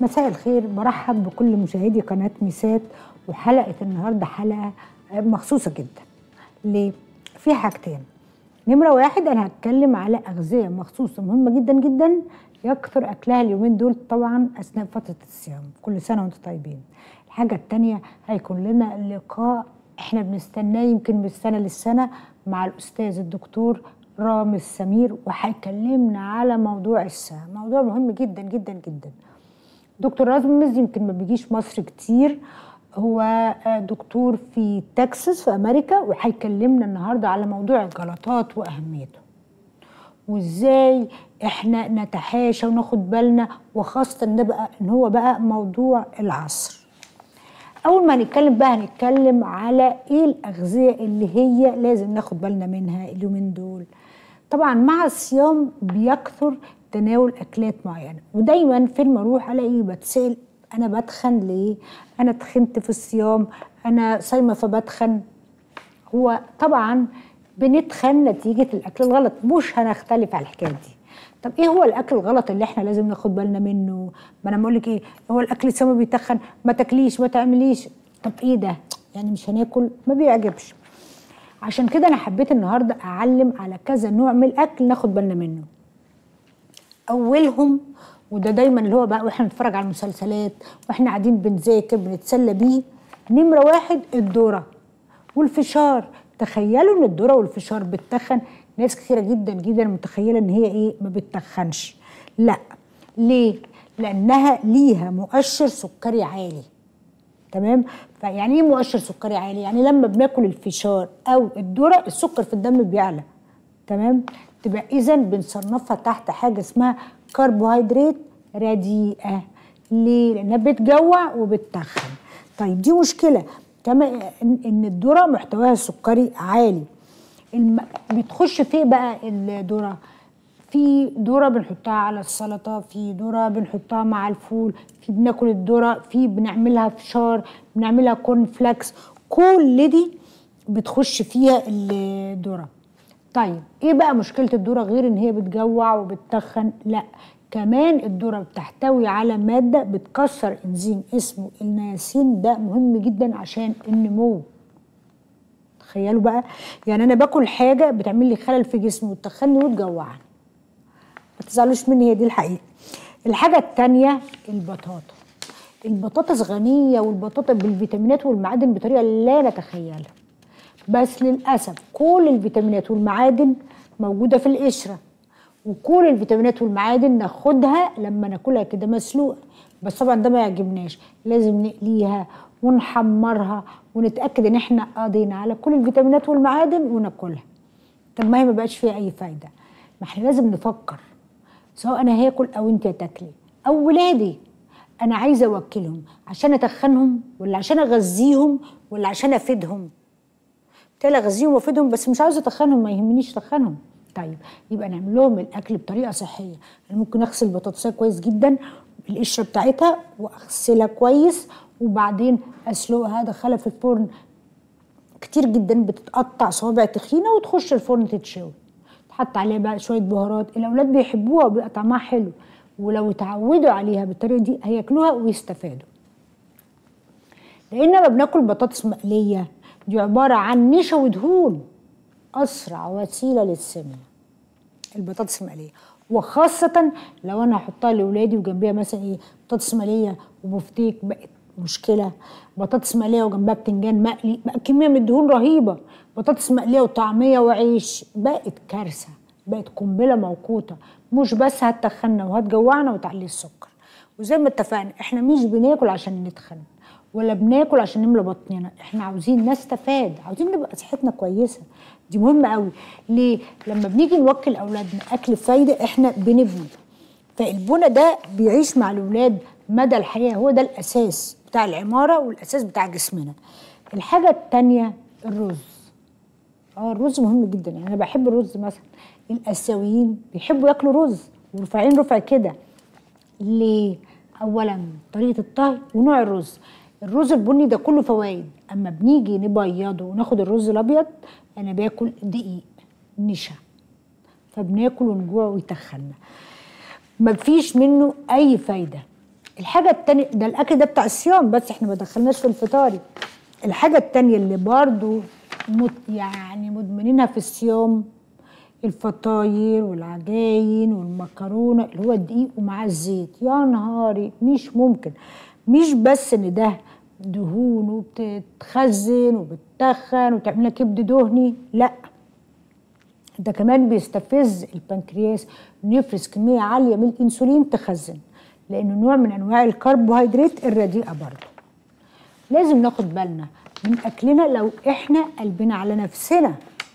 مساء الخير برحب بكل مشاهدي قناة ميسات وحلقة النهاردة حلقة مخصوصة جدا ليه؟ في حاجتين نمرة واحد أنا هتكلم على أغذية مخصوصة مهمة جدا جدا يكثر أكلها اليومين دول طبعا أثناء فترة الصيام كل سنة وأنتم طيبين الحاجة التانية هيكون لنا لقاء احنا بنستناه يمكن من السنة للسنة مع الأستاذ الدكتور رامز سمير وهيكلمنا على موضوع الساعة موضوع مهم جدا جدا جدا دكتور رامز يمكن ما بيجيش مصر كتير هو دكتور في تكساس في امريكا وهيكلمنا النهارده على موضوع الجلطات واهميته وازاي احنا نتحاشى وناخد بالنا وخاصه ان بقى ان هو بقى موضوع العصر اول ما هنتكلم بقى هنتكلم على ايه الاغذيه اللي هي لازم ناخد بالنا منها اليومين دول طبعا مع الصيام بيكثر تناول اكلات معينه ودايما فين ما اروح الاقي بتسال انا بتخن ليه انا تخنت في الصيام انا صايمه فبتخن هو طبعا بنتخن نتيجه الاكل الغلط مش هنختلف على الحكايه دي طب ايه هو الاكل الغلط اللي احنا لازم ناخد بالنا منه ما انا بقول لك ايه هو الاكل السامي بيتخن ما تاكليش ما تعمليش طب ايه ده يعني مش هناكل ما بيعجبش عشان كده انا حبيت النهارده اعلم على كذا نوع من الاكل ناخد بالنا منه اولهم وده دايما اللي هو بقى واحنا بنتفرج على المسلسلات واحنا قاعدين بنذاكر بنتسلى بيه نمره واحد الذره والفشار تخيلوا ان الذره والفشار بتتخن ناس كثيره جدا جدا متخيله ان هي ايه ما بتتخنش لا ليه لانها ليها مؤشر سكري عالي تمام فيعني ايه مؤشر سكري عالي يعني لما بناكل الفشار او الذره السكر في الدم بيعلى تمام تبقى اذا بنصنفها تحت حاجه اسمها كربوهيدرات رديئه ليه لانها بتجوع وبتتخن طيب دي مشكله كما ان الذره محتواها السكري عالي الم... بتخش في بقى الذره في ذره بنحطها على السلطه في ذره بنحطها مع الفول في بناكل الذره في بنعملها فشار بنعملها كورن فلاكس كل دي بتخش فيها الذره طيب ايه بقى مشكله الذره غير ان هي بتجوع وبتتخن لا كمان الذره بتحتوي على ماده بتكسر انزيم اسمه النياسين ده مهم جدا عشان النمو تخيلوا بقى يعني انا باكل حاجه بتعمل لي خلل في جسمي وتخني وتجوعني ما تزعلوش مني هي دي الحقيقه الحاجه الثانيه البطاطا البطاطس غنيه والبطاطا بالفيتامينات والمعادن بطريقه لا نتخيلها بس للاسف كل الفيتامينات والمعادن موجوده في القشره وكل الفيتامينات والمعادن ناخدها لما ناكلها كده مسلوقه بس طبعا ده ما يعجبناش لازم نقليها ونحمرها ونتاكد ان احنا قضينا على كل الفيتامينات والمعادن وناكلها طب ما هي ما بقاش فيها اي فايده ما احنا لازم نفكر سواء انا هاكل او انت هتاكلي او ولادي انا عايزه اوكلهم عشان اتخنهم ولا عشان اغذيهم ولا عشان افيدهم بالتالي اغذيهم وافيدهم بس مش عاوزه اتخنهم ما يهمنيش اتخنهم طيب يبقى نعمل لهم الاكل بطريقه صحيه انا ممكن اغسل البطاطسيه كويس جدا القشره بتاعتها واغسلها كويس وبعدين اسلقها ادخلها في الفرن كتير جدا بتتقطع صوابع تخينه وتخش الفرن تتشوي تحط عليها بقى شويه بهارات الاولاد بيحبوها وبيبقى طعمها حلو ولو اتعودوا عليها بالطريقه دي هياكلوها ويستفادوا لان لما بناكل بطاطس مقليه دي عباره عن نشا ودهون اسرع وسيله للسمنه البطاطس المقليه وخاصه لو انا هحطها لاولادي وجنبيها مثلا ايه بطاطس مقليه وبفتيك بقت مشكله بطاطس مقليه وجنبها بتنجان مقلي بقى كميه من الدهون رهيبه بطاطس مقليه وطعميه وعيش بقت كارثه بقت قنبله موقوته مش بس هتخنا وهتجوعنا وتعلي السكر وزي ما اتفقنا احنا مش بناكل عشان نتخن ولا بناكل عشان نملى بطننا احنا عاوزين نستفاد عاوزين نبقى صحتنا كويسه دي مهمه قوي ليه لما بنيجي نوكل اولادنا اكل فايده احنا بنبني فالبنى ده بيعيش مع الاولاد مدى الحياه هو ده الاساس بتاع العماره والاساس بتاع جسمنا الحاجه الثانيه الرز اه الرز مهم جدا يعني انا بحب الرز مثلا الاسيويين بيحبوا ياكلوا رز ورفعين رفع كده ليه اولا طريقه الطهي ونوع الرز الرز البني ده كله فوائد اما بنيجي نبيضه وناخد الرز الابيض انا باكل دقيق نشا فبناكل ونجوع ويتخنى ما فيش منه اي فايده الحاجه التانية ده الاكل ده بتاع الصيام بس احنا ما دخلناش في الفطاري الحاجه التانية اللي برضو مت يعني مدمنينها في الصيام الفطاير والعجاين والمكرونه اللي هو الدقيق ومعاه الزيت يا نهاري مش ممكن مش بس ان ده دهون وبتتخزن وبتتخن وتعمل لك كبد دهني لا ده كمان بيستفز البنكرياس انه يفرز كميه عاليه من الانسولين تخزن لانه نوع من انواع الكربوهيدرات الرديئه برضه لازم ناخد بالنا من اكلنا لو احنا قلبنا على نفسنا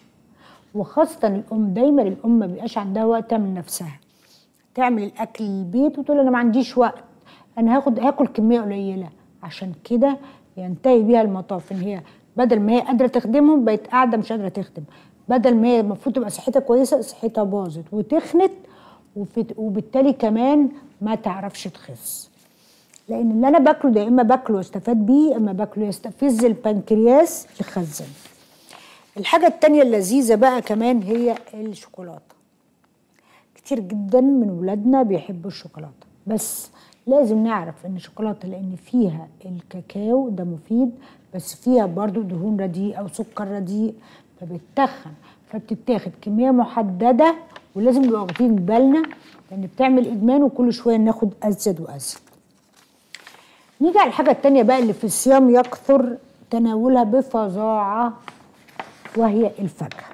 وخاصة الأم دايما الأم ما بيبقاش عندها وقت تعمل نفسها تعمل الأكل البيت وتقول أنا ما عنديش وقت أنا هاخد هاكل كمية قليلة عشان كده ينتهي بيها المطاف إن هي بدل ما هي قادرة تخدمهم بقت قاعدة مش قادرة تخدم بدل ما هي المفروض تبقى صحتها كويسة صحتها باظت وتخنت وبالتالي كمان ما تعرفش تخس لأن اللي أنا باكله ده يا إما باكله واستفاد بيه يا إما باكله يستفز البنكرياس يخزن الحاجة التانية اللذيذة بقى كمان هي الشوكولاتة كتير جدا من ولادنا بيحبوا الشوكولاتة بس لازم نعرف ان الشوكولاتة لان فيها الكاكاو ده مفيد بس فيها برضو دهون رديئة او سكر رديء فبتتخن فبتتاخد كمية محددة ولازم نبقى واخدين بالنا لان بتعمل ادمان وكل شوية ناخد ازيد وازيد نيجي على الحاجة التانية بقى اللي في الصيام يكثر تناولها بفظاعة وهي الفاكهه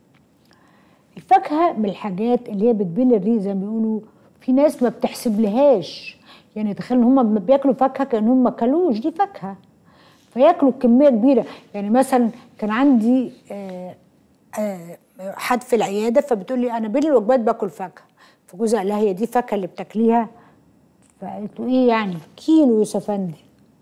الفاكهه من الحاجات اللي هي بتبل الريق زي ما بيقولوا في ناس ما بتحسب لهاش يعني تخيل ان هم بياكلوا فاكهه كانهم ما كلوش دي فاكهه فياكلوا كميه كبيره يعني مثلا كان عندي آآ آآ حد في العياده فبتقول لي انا بين الوجبات باكل فاكهه فجوزها قال لها هي دي الفاكهه اللي بتاكليها فقالت له ايه يعني كيلو يوسف افندي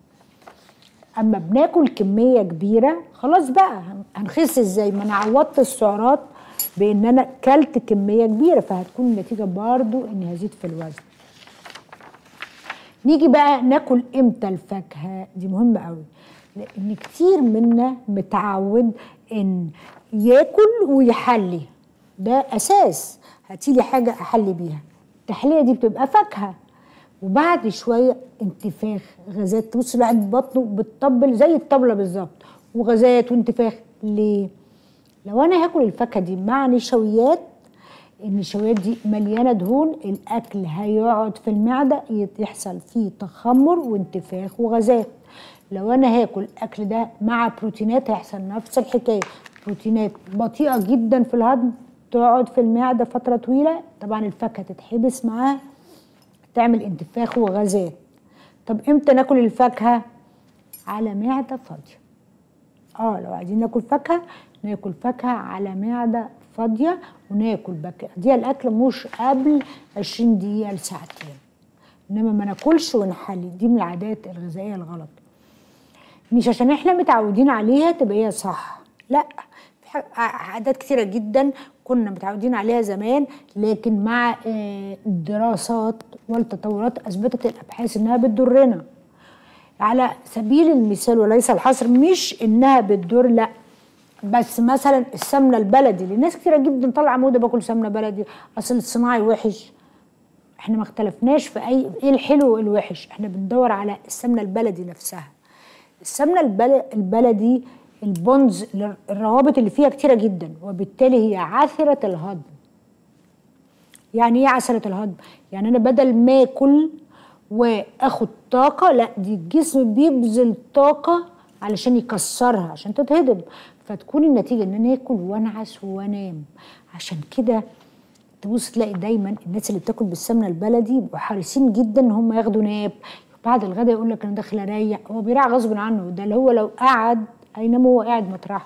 اما بناكل كميه كبيره خلاص بقى هنخس ازاي ما انا عوضت السعرات بان انا كلت كميه كبيره فهتكون النتيجه برضو اني هزيد في الوزن نيجي بقى ناكل امتى الفاكهه دي مهمه قوي لان كتير منا متعود ان ياكل ويحلي ده اساس هاتيلي حاجه احلي بيها التحليه دي بتبقى فاكهه وبعد شويه انتفاخ غازات تبص الواحد بطنه بتطبل زي الطبله بالظبط وغازات وانتفاخ ليه؟ لو انا هاكل الفاكهه دي مع نشويات النشويات دي مليانه دهون الاكل هيقعد في المعده يحصل فيه تخمر وانتفاخ وغازات لو انا هاكل الاكل ده مع بروتينات هيحصل نفس الحكايه بروتينات بطيئه جدا في الهضم تقعد في المعده فتره طويله طبعا الفاكهه تتحبس معاها تعمل انتفاخ وغازات طب امتى ناكل الفاكهه على معده فاضيه اه لو عايزين ناكل فاكهه ناكل فاكهه على معده فاضيه وناكل بعديها الاكل مش قبل 20 دقيقه لساعتين انما ما ناكلش ونحلي دي من العادات الغذائيه الغلط مش عشان احنا متعودين عليها تبقى هي صح لا في عادات كتيره جدا كنا متعودين عليها زمان لكن مع الدراسات والتطورات اثبتت الابحاث انها بتضرنا على سبيل المثال وليس الحصر مش انها بتضر لا بس مثلا السمنه البلدي اللي ناس كتيره جدا طالعه موضه باكل سمنه بلدي اصل الصناعي وحش احنا ما اختلفناش في اي ايه الحلو وايه الوحش احنا بندور على السمنه البلدي نفسها السمنه البلدي البونز الروابط اللي فيها كتيره جدا وبالتالي هي عاثره الهضم يعني ايه عاثره الهضم يعني انا بدل ما اكل واخد طاقه لا دي الجسم بيبذل طاقه علشان يكسرها عشان تتهضم فتكون النتيجه ان انا اكل وانعس وانام عشان كده تبص تلاقي دايما الناس اللي بتاكل بالسمنه البلدي بيبقوا حريصين جدا ان هم ياخدوا ناب بعد الغداء يقول لك انا داخل اريح هو بيريح غصب عنه ده اللي هو لو قعد هينام وهو قاعد مطرحه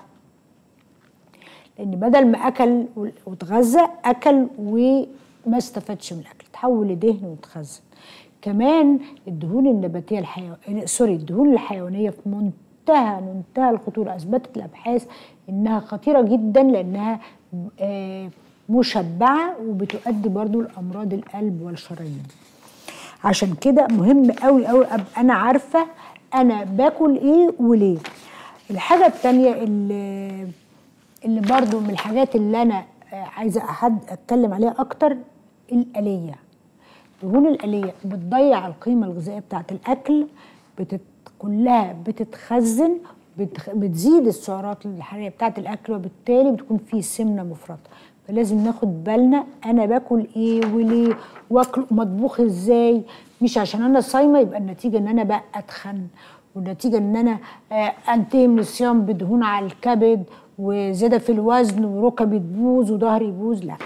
لان بدل ما اكل واتغذى اكل وما استفادش من الاكل تحول لدهن وتخزن كمان الدهون النباتيه الحيوانيه سوري الدهون الحيوانيه في منتهى منتهى الخطوره اثبتت الابحاث انها خطيره جدا لانها آه مشبعه وبتؤدي برضو لامراض القلب والشرايين عشان كده مهم قوي قوي ابقى انا عارفه انا باكل ايه وليه الحاجه التانية اللي اللي برضو من الحاجات اللي انا عايزه أحد اتكلم عليها اكتر الآلية الدهون الآلية بتضيع القيمة الغذائية بتاعة الأكل بتت... كلها بتتخزن بتخ... بتزيد السعرات الحرارية بتاعة الأكل وبالتالي بتكون فيه سمنة مفرطة فلازم ناخد بالنا أنا باكل إيه وليه واكل مطبوخ إزاي مش عشان أنا صايمة يبقى النتيجة إن أنا بقى أتخن والنتيجة إن أنا آه أنتهي من الصيام بدهون على الكبد وزيادة في الوزن وركبي تبوظ وظهري يبوظ لا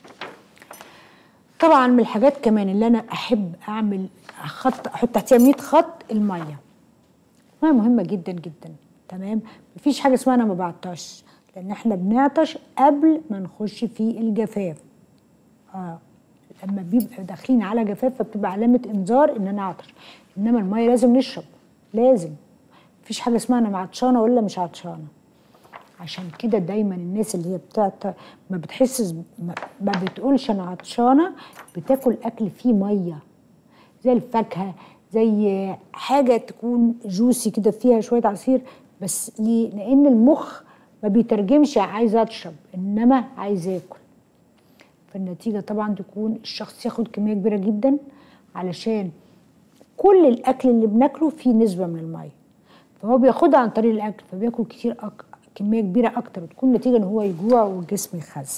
طبعا من الحاجات كمان اللي انا احب اعمل خط احط تحتها 100 خط الميه الميه مهمه جدا جدا تمام مفيش حاجه اسمها انا ما بعطش لان احنا بنعطش قبل ما نخش في الجفاف اه لما بيبقى داخلين على جفاف فبتبقى علامه انذار ان انا عطش انما الميه لازم نشرب لازم مفيش حاجه اسمها انا عطشانه ولا مش عطشانه عشان كده دايما الناس اللي هي بتاعت ما بتحسش ما بتقولش انا عطشانه بتاكل اكل فيه ميه زي الفاكهه زي حاجه تكون جوسي كده فيها شويه عصير بس ليه؟ لان المخ ما بيترجمش عايز اشرب انما عايز اكل فالنتيجه طبعا تكون الشخص ياخد كميه كبيره جدا علشان كل الاكل اللي بناكله فيه نسبه من الميه فهو بياخدها عن طريق الاكل فبياكل كتير أك... كميه كبيره اكتر وتكون نتيجه ان هو يجوع والجسم يخزن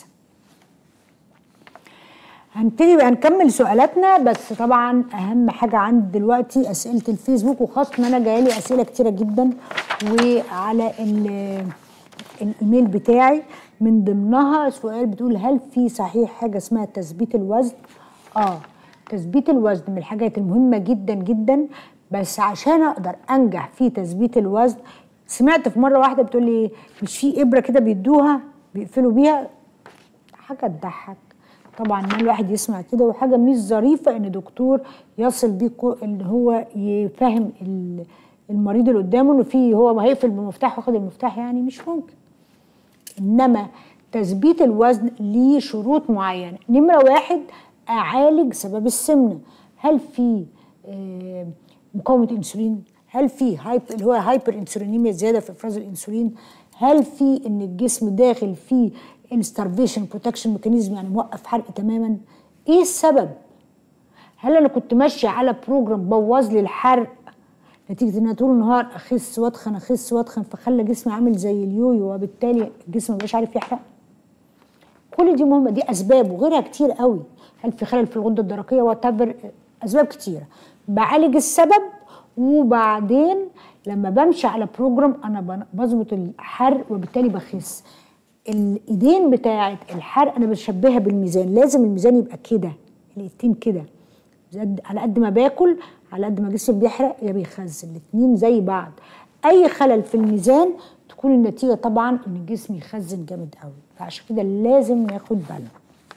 هنبتدي بقى نكمل سؤالاتنا بس طبعا اهم حاجه عندي دلوقتي اسئله الفيسبوك وخاصه ان انا جايلي اسئله كتيره جدا وعلى الايميل بتاعي من ضمنها سؤال بتقول هل في صحيح حاجه اسمها تثبيت الوزن اه تثبيت الوزن من الحاجات المهمه جدا جدا بس عشان اقدر انجح في تثبيت الوزن سمعت في مره واحده بتقول لي مش في ابره كده بيدوها بيقفلوا بيها حاجه تضحك طبعا ما الواحد يسمع كده وحاجه مش ظريفه ان دكتور يصل بيه ان هو يفهم المريض اللي قدامه انه في هو هيقفل بمفتاح واخد المفتاح يعني مش ممكن انما تثبيت الوزن ليه شروط معينه نمره واحد اعالج سبب السمنه هل في مقاومه انسولين هل في هايب اللي هو هايبر انسولينيميا زياده في افراز الانسولين هل في ان الجسم داخل في الستارفيشن بروتكشن ميكانيزم يعني موقف حرق تماما ايه السبب هل انا كنت ماشيه على بروجرام بوظ لي الحرق نتيجه ان انا طول النهار اخس واتخن اخس واتخن فخلى جسمي عامل زي اليويو وبالتالي الجسم مبقاش عارف يحرق كل دي مهمه دي اسباب وغيرها كتير قوي هل في خلل في الغده الدرقيه وات اسباب كتيره بعالج السبب وبعدين لما بمشي على بروجرام انا بظبط الحرق وبالتالي بخس الايدين بتاعه الحرق انا بشبهها بالميزان لازم الميزان يبقى كده الايدين كده على قد ما باكل على قد ما جسمي بيحرق يا بيخزن الاثنين زي بعض اي خلل في الميزان تكون النتيجه طبعا ان الجسم يخزن جامد قوي فعشان كده لازم ناخد بالنا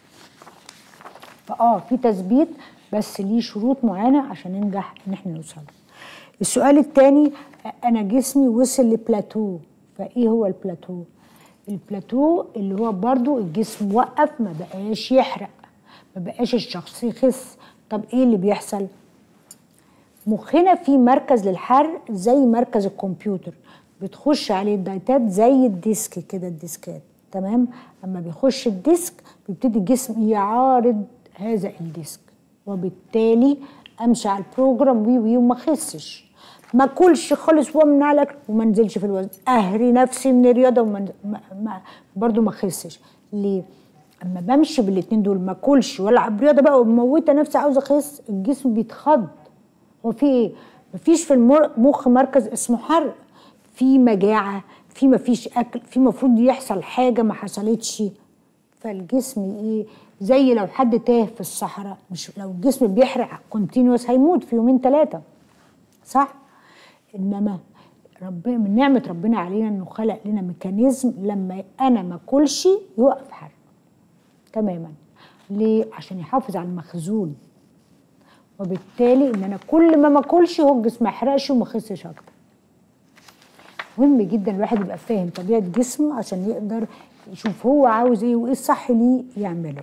فاه في تثبيت بس ليه شروط معينه عشان ننجح ان احنا نوصل السؤال الثاني انا جسمي وصل لبلاتو فايه هو البلاتو البلاتو اللي هو برضو الجسم وقف ما بقاش يحرق ما بقاش الشخص يخس طب ايه اللي بيحصل مخنا في مركز للحرق زي مركز الكمبيوتر بتخش عليه الدايتات زي الديسك كده الديسكات تمام اما بيخش الديسك بيبتدي الجسم يعارض هذا الديسك وبالتالي امشي على البروجرام وي وي وما اخسش ما اكلش خالص وامنع الاكل وما انزلش في الوزن اهري نفسي من الرياضه وما ما برضه ما اخسش ليه اما بمشي بالاثنين دول ما اكلش والعب رياضه بقى وموته نفسي عاوزه اخس الجسم بيتخض هو في ايه مفيش في المخ مركز اسمه حرق في مجاعه في مفيش اكل في مفروض يحصل حاجه ما حصلتش فالجسم ايه زي لو حد تاه في الصحراء مش لو الجسم بيحرق كونتينوس هيموت في يومين ثلاثه صح انما ربنا من نعمه ربنا علينا انه خلق لنا ميكانيزم لما انا ما اكلش يوقف حرق تماما ليه عشان يحافظ على المخزون وبالتالي ان انا كل ما ما اكلش هو الجسم ما يحرقش وما يخسش اكتر مهم جدا الواحد يبقى فاهم طبيعه جسمه عشان يقدر يشوف هو عاوز ايه وايه الصح ليه يعمله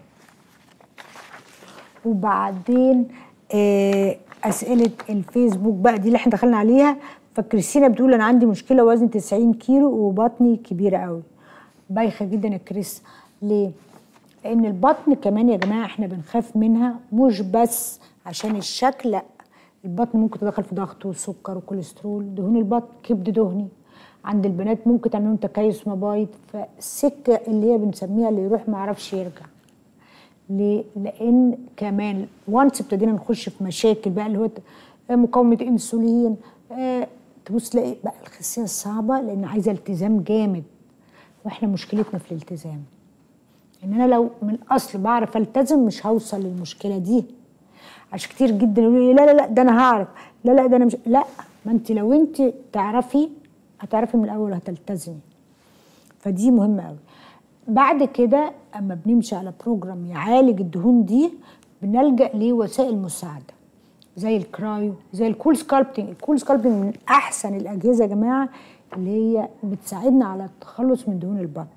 وبعدين آه اسئله الفيسبوك بقى دي اللي احنا دخلنا عليها فكريستينا بتقول انا عندي مشكله وزن 90 كيلو وبطني كبيره قوي بايخه جدا يا كريس ليه لان البطن كمان يا جماعه احنا بنخاف منها مش بس عشان الشكل لا البطن ممكن تدخل في ضغط وسكر وكوليسترول دهون البطن كبد دهني عند البنات ممكن تعمل لهم تكيس مبايض فالسكه اللي هي بنسميها اللي يروح ما يعرفش يرجع ليه؟ لان كمان وانس ابتدينا نخش في مشاكل بقى اللي هو مقاومه انسولين آه تبص تلاقي بقى الخسيه صعبه لان عايزه التزام جامد واحنا مشكلتنا في الالتزام ان انا لو من الاصل بعرف التزم مش هوصل للمشكله دي عشان كتير جدا يقولوا لي لا لا لا ده انا هعرف لا لا ده انا مش لا ما انت لو انت تعرفي هتعرفي من الاول هتلتزمي فدي مهمه قوي بعد كده اما بنمشي على بروجرام يعالج الدهون دي بنلجا لوسائل مساعده زي الكرايو زي الكول سكالبتنج الكول سكالبتنج من احسن الاجهزه يا جماعه اللي هي بتساعدنا على التخلص من دهون البطن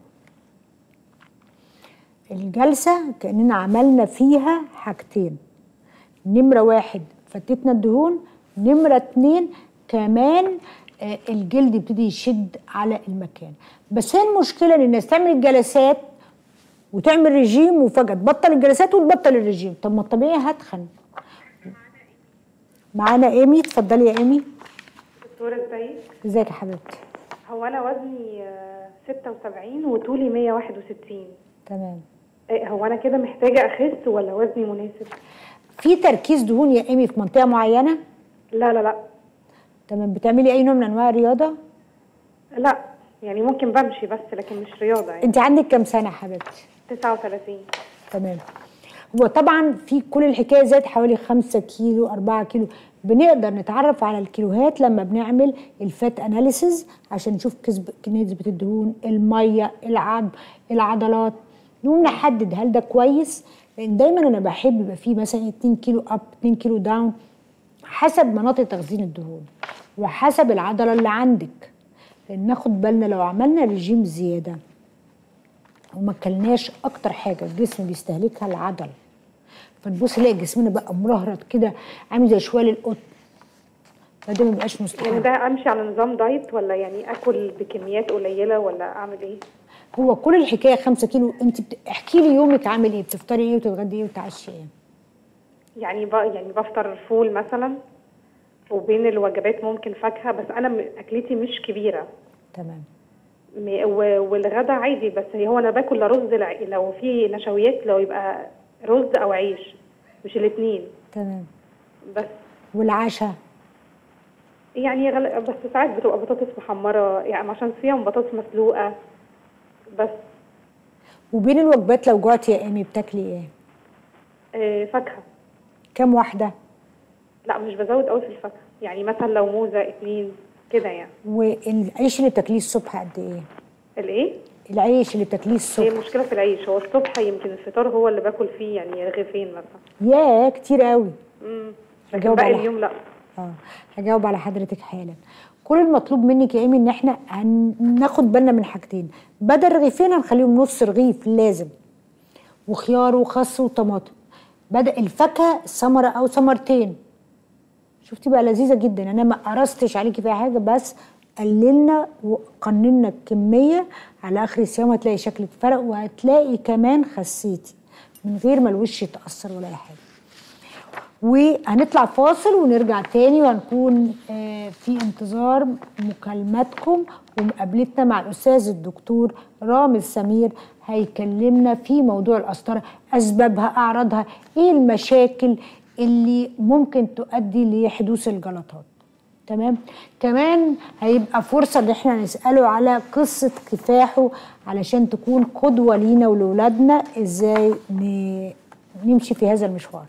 الجلسه كاننا عملنا فيها حاجتين نمره واحد فتتنا الدهون نمره اتنين كمان آه، الجلد يبتدي يشد على المكان بس هي المشكله ان الناس تعمل الجلسات وتعمل رجيم وفجاه تبطل الجلسات وتبطل الرجيم طب ما الطبيعي هتخن معانا ايمي اتفضلي يا ايمي دكتورة ازيك؟ ازيك يا حبيبتي هو أنا وزني آه، 76 وطولي 161 تمام إيه، هو أنا كده محتاجة أخس ولا وزني مناسب؟ في تركيز دهون يا ايمي في منطقه معينه لا لا لا تمام بتعملي اي نوع من انواع الرياضه لا يعني ممكن بمشي بس لكن مش رياضة يعني انت عندك كام سنه يا حبيبتي 39 تمام هو طبعا في كل الحكايه زاد حوالي 5 كيلو 4 كيلو بنقدر نتعرف على الكيلوهات لما بنعمل الفات اناليسز عشان نشوف كسب نسبه الدهون الميه العظم العضلات نقوم نحدد هل ده كويس لان دايما انا بحب يبقى فيه مثلا 2 كيلو اب 2 كيلو داون حسب مناطق تخزين الدهون وحسب العضله اللي عندك لان ناخد بالنا لو عملنا رجيم زياده وما كلناش اكتر حاجه الجسم بيستهلكها العضل فنبص نلاقي جسمنا بقى مرهرط كده عامل زي شوال القط فده ما بيبقاش يعني مستحب ده أمشي على نظام دايت ولا يعني آكل بكميات قليلة ولا أعمل إيه؟ هو كل الحكايه 5 كيلو انت بت... احكي لي يومك عامل ايه بتفطري ايه وتتغدي ايه وتعشي ايه يعني ب... يعني بفطر فول مثلا وبين الوجبات ممكن فاكهة بس أنا م- أكلتي مش كبيرة تمام م- و- والغدا عادي بس هو انا باكل لا رز لا- لو في نشويات لو يبقى رز او عيش مش الاثنين تمام بس والعشاء يعني غل... بس ساعات بتبقى بطاطس محمره يعني عشان صيام بطاطس مسلوقه بس وبين الوجبات لو جوعتي يا ايمي بتاكلي ايه آه فاكهه كام واحده لا مش بزود قوي في الفاكهه يعني مثلا لو موزه اتنين كده يعني والعيش اللي بتاكليه الصبح قد ايه الايه العيش اللي بتاكليه هي الصبح المشكله في العيش هو الصبح يمكن الفطار هو اللي باكل فيه يعني رغيفين مثلا ياه كتير قوي امم لكن هجاوب باقي على- اليوم لا اه هجاوب على حضرتك حالا كل المطلوب منك يا ايمي ان احنا هناخد بالنا من حاجتين بدل رغيفين هنخليهم نص رغيف لازم وخيار وخس وطماطم بدا الفاكهه ثمره او ثمرتين شفتي بقى لذيذه جدا انا ما قرصتش عليكي فيها حاجه بس قللنا وقننا الكميه على اخر الصيام هتلاقي شكلك فرق وهتلاقي كمان خسيتي من غير ما الوش يتاثر ولا اي حاجه وهنطلع فاصل ونرجع تاني وهنكون آه، في انتظار مكالماتكم ومقابلتنا مع الاستاذ الدكتور رامز سمير هيكلمنا في موضوع القسطره اسبابها اعراضها ايه المشاكل اللي ممكن تؤدي لحدوث الجلطات تمام كمان هيبقى فرصة ان احنا نسأله على قصة كفاحه علشان تكون قدوة لينا ولولادنا ازاي ن- نمشي في هذا المشوار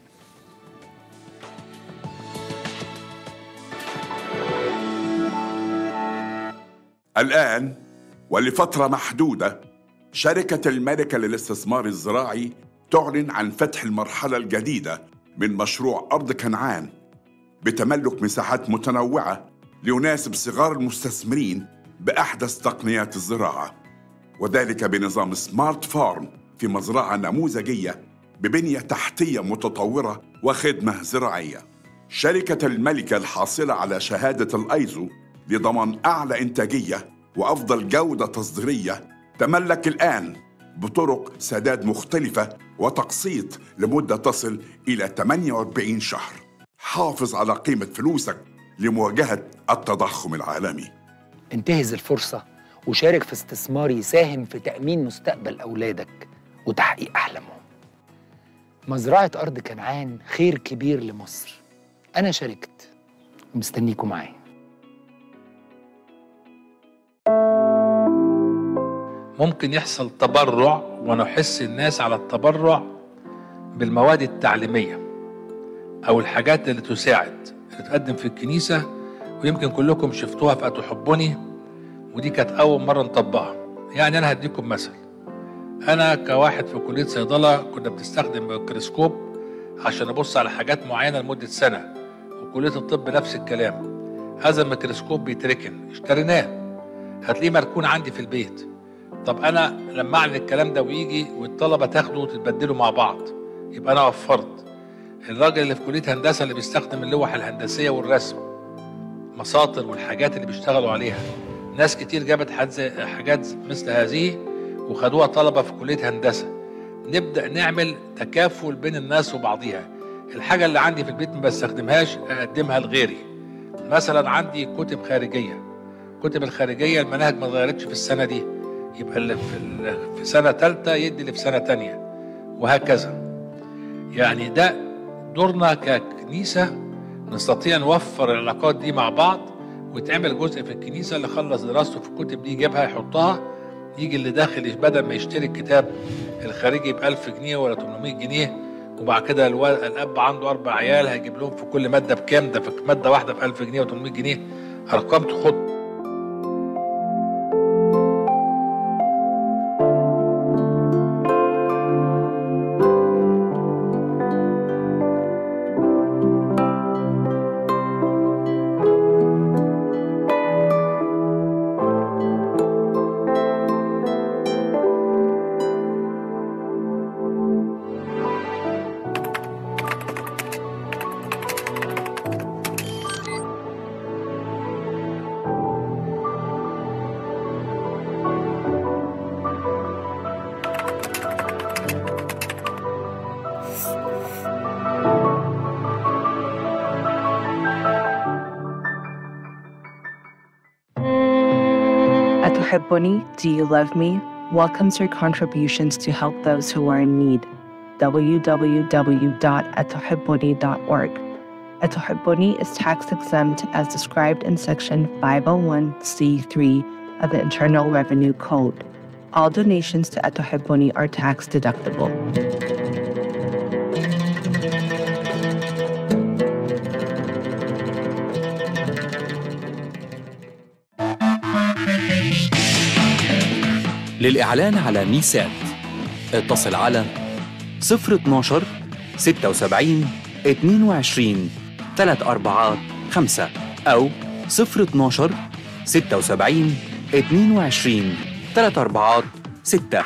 الآن ولفترة محدودة شركة الملكة للاستثمار الزراعي تعلن عن فتح المرحلة الجديدة من مشروع أرض كنعان بتملك مساحات متنوعة ليناسب صغار المستثمرين بأحدث تقنيات الزراعة وذلك بنظام سمارت فارم في مزرعة نموذجية ببنية تحتية متطورة وخدمة زراعية شركة الملكة الحاصلة على شهادة الأيزو لضمان أعلى إنتاجية وأفضل جودة تصديرية تملك الآن بطرق سداد مختلفة وتقسيط لمدة تصل إلى 48 شهر حافظ على قيمة فلوسك لمواجهة التضخم العالمي انتهز الفرصة وشارك في استثمار يساهم في تأمين مستقبل أولادك وتحقيق أحلامهم مزرعة أرض كنعان خير كبير لمصر أنا شاركت ومستنيكم معايا ممكن يحصل تبرع ونحس الناس على التبرع بالمواد التعليمية أو الحاجات اللي تساعد اللي تقدم في الكنيسة ويمكن كلكم شفتوها في أتحبني ودي كانت أول مرة نطبقها يعني أنا هديكم مثل أنا كواحد في كلية صيدلة كنا بنستخدم ميكروسكوب عشان أبص على حاجات معينة لمدة سنة وكلية الطب نفس الكلام هذا الميكروسكوب بيتركن اشتريناه هتلاقيه مركون عندي في البيت طب انا لما اعلن الكلام ده ويجي والطلبه تاخده وتتبدلوا مع بعض يبقى انا وفرت الراجل اللي في كليه هندسه اللي بيستخدم اللوح الهندسيه والرسم مساطر والحاجات اللي بيشتغلوا عليها ناس كتير جابت حاجات حاجات مثل هذه وخدوها طلبه في كليه هندسه نبدا نعمل تكافل بين الناس وبعضيها الحاجه اللي عندي في البيت ما بستخدمهاش اقدمها لغيري مثلا عندي كتب خارجيه كتب الخارجيه المناهج ما اتغيرتش في السنه دي يبقى اللي في, ال- في سنه ثالثه يدي اللي في سنه ثانيه وهكذا يعني ده دورنا ككنيسه نستطيع نوفر العلاقات دي مع بعض ويتعمل جزء في الكنيسه اللي خلص دراسته في الكتب دي يجيبها يحطها يجي اللي داخل بدل ما يشتري الكتاب الخارجي ب 1000 جنيه ولا 800 جنيه وبعد كده الو- الاب عنده اربع عيال هيجيب لهم في كل ماده بكام ده في ماده واحده ب 1000 جنيه و800 جنيه ارقام تخض Atuhibuni, Do You Love Me? welcomes your contributions to help those who are in need. www.atuhibuni.org. Atuhibuni is tax exempt as described in Section 501c3 of the Internal Revenue Code. All donations to Atuhibuni are tax deductible. للإعلان على ميسات اتصل على 012 76 22 3 أربعات 5 أو 012 76 22 3 أربعات 6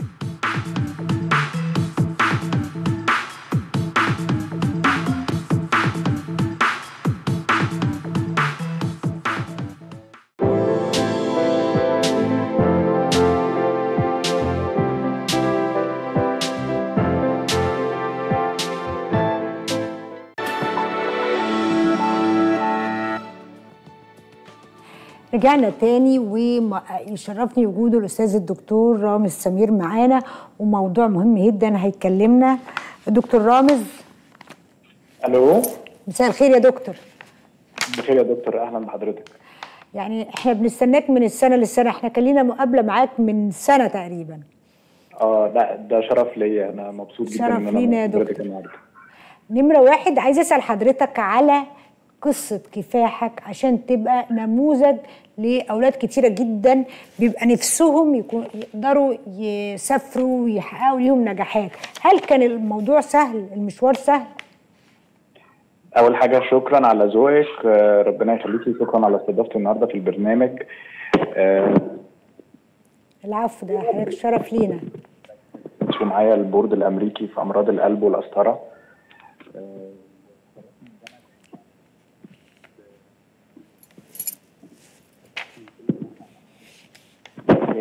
رجعنا تاني ويشرفني وجود الاستاذ الدكتور رامز سمير معانا وموضوع مهم جدا هيكلمنا دكتور رامز الو مساء الخير يا دكتور بخير يا دكتور اهلا بحضرتك يعني احنا بنستناك من السنه للسنه احنا كان لينا مقابله معاك من سنه تقريبا اه لا ده شرف ليا انا مبسوط جدا شرف ان انا لينا يا مع حضرتك دكتور. النهارده نمره واحد عايزه اسال حضرتك على قصه كفاحك عشان تبقى نموذج لاولاد كتيره جدا بيبقى نفسهم يكون يقدروا يسافروا ويحققوا ليهم نجاحات هل كان الموضوع سهل المشوار سهل اول حاجه شكرا على ذوقك آه، ربنا يخليكي شكرا على استضافتي النهارده في البرنامج آه، العفو ده حضرتك شرف لينا في معايا البورد الامريكي في امراض القلب والقسطره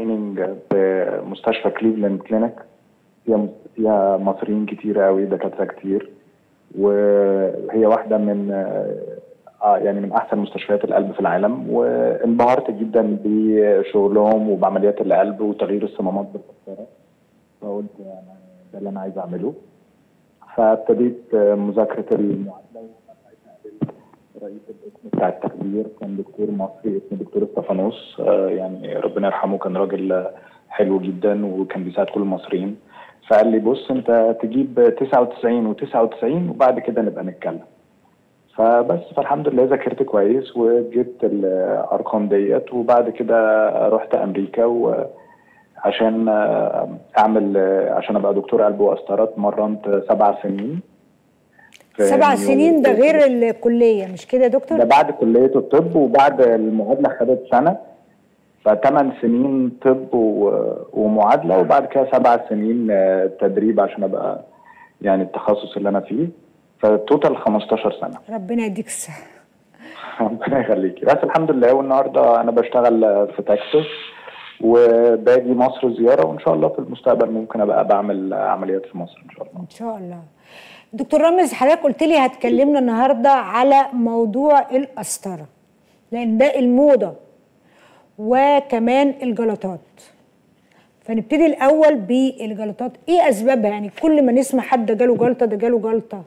سكريننج في مستشفى كليفلاند كلينيك فيها فيها مصريين كتير قوي دكاتره كتير وهي واحده من آه يعني من احسن مستشفيات القلب في العالم وانبهرت جدا بشغلهم وبعمليات القلب وتغيير الصمامات بالقسطره فقلت يعني ده اللي انا عايز اعمله فابتديت مذاكره المعادله رئيس القسم بتاع التخدير كان دكتور مصري اسمه دكتور استفانوس آه يعني ربنا يرحمه كان راجل حلو جدا وكان بيساعد كل المصريين فقال لي بص انت تجيب 99 و99 وبعد كده نبقى نتكلم فبس فالحمد لله ذاكرت كويس وجبت الارقام ديت وبعد كده رحت امريكا وعشان اعمل عشان ابقى دكتور قلب وقسطره اتمرنت سبع سنين سبع سنين ده غير الكليه مش كده يا دكتور؟ ده بعد كليه الطب وبعد المعادله خدت سنه فثمان سنين طب ومعادله وبعد كده سبع سنين تدريب عشان ابقى يعني التخصص اللي انا فيه فتوتال 15 سنه ربنا يديك الصحه ربنا يخليكي بس الحمد لله والنهارده انا بشتغل في تكساس وباجي مصر زياره وان شاء الله في المستقبل ممكن ابقى بعمل عمليات في مصر ان شاء الله ان شاء الله دكتور رامز حضرتك قلت لي هتكلمنا النهارده على موضوع القسطره لان ده الموضه وكمان الجلطات فنبتدي الاول بالجلطات ايه اسبابها يعني كل ما نسمع حد جاله جلطه ده جاله جلطه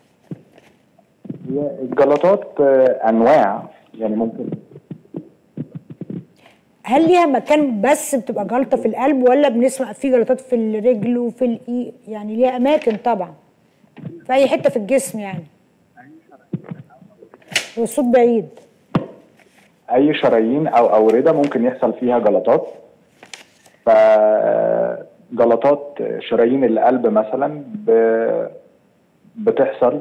هي الجلطات انواع يعني ممكن هل ليها مكان بس بتبقى جلطه في القلب ولا بنسمع في جلطات في الرجل وفي الاي يعني ليها اماكن طبعا في اي حته في الجسم يعني هو الصوت بعيد اي شرايين او اورده ممكن يحصل فيها جلطات فجلطات شرايين القلب مثلا بتحصل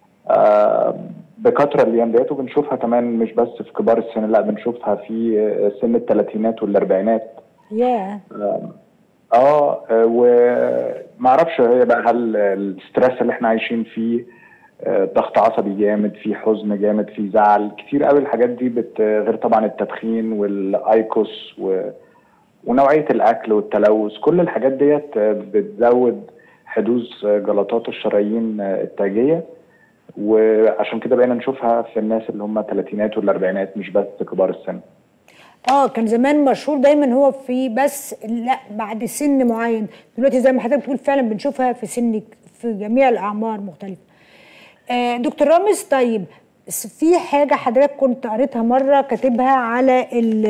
بكثره الايام ديت وبنشوفها كمان مش بس في كبار السن لا بنشوفها في سن الثلاثينات والاربعينات ياه اه ومعرفش هي بقى هل الستريس اللي احنا عايشين فيه ضغط عصبي جامد في حزن جامد في زعل كتير قوي الحاجات دي بت غير طبعا التدخين والايكوس و... ونوعيه الاكل والتلوث كل الحاجات ديت بتزود حدوث جلطات الشرايين التاجيه وعشان كده بقينا نشوفها في الناس اللي هم الثلاثينات والاربعينات مش بس كبار السن اه كان زمان مشهور دايما هو في بس لا بعد سن معين دلوقتي زي ما حضرتك بتقول فعلا بنشوفها في سن في جميع الاعمار مختلفه آه دكتور رامز طيب في حاجه حضرتك كنت قريتها مره كاتبها على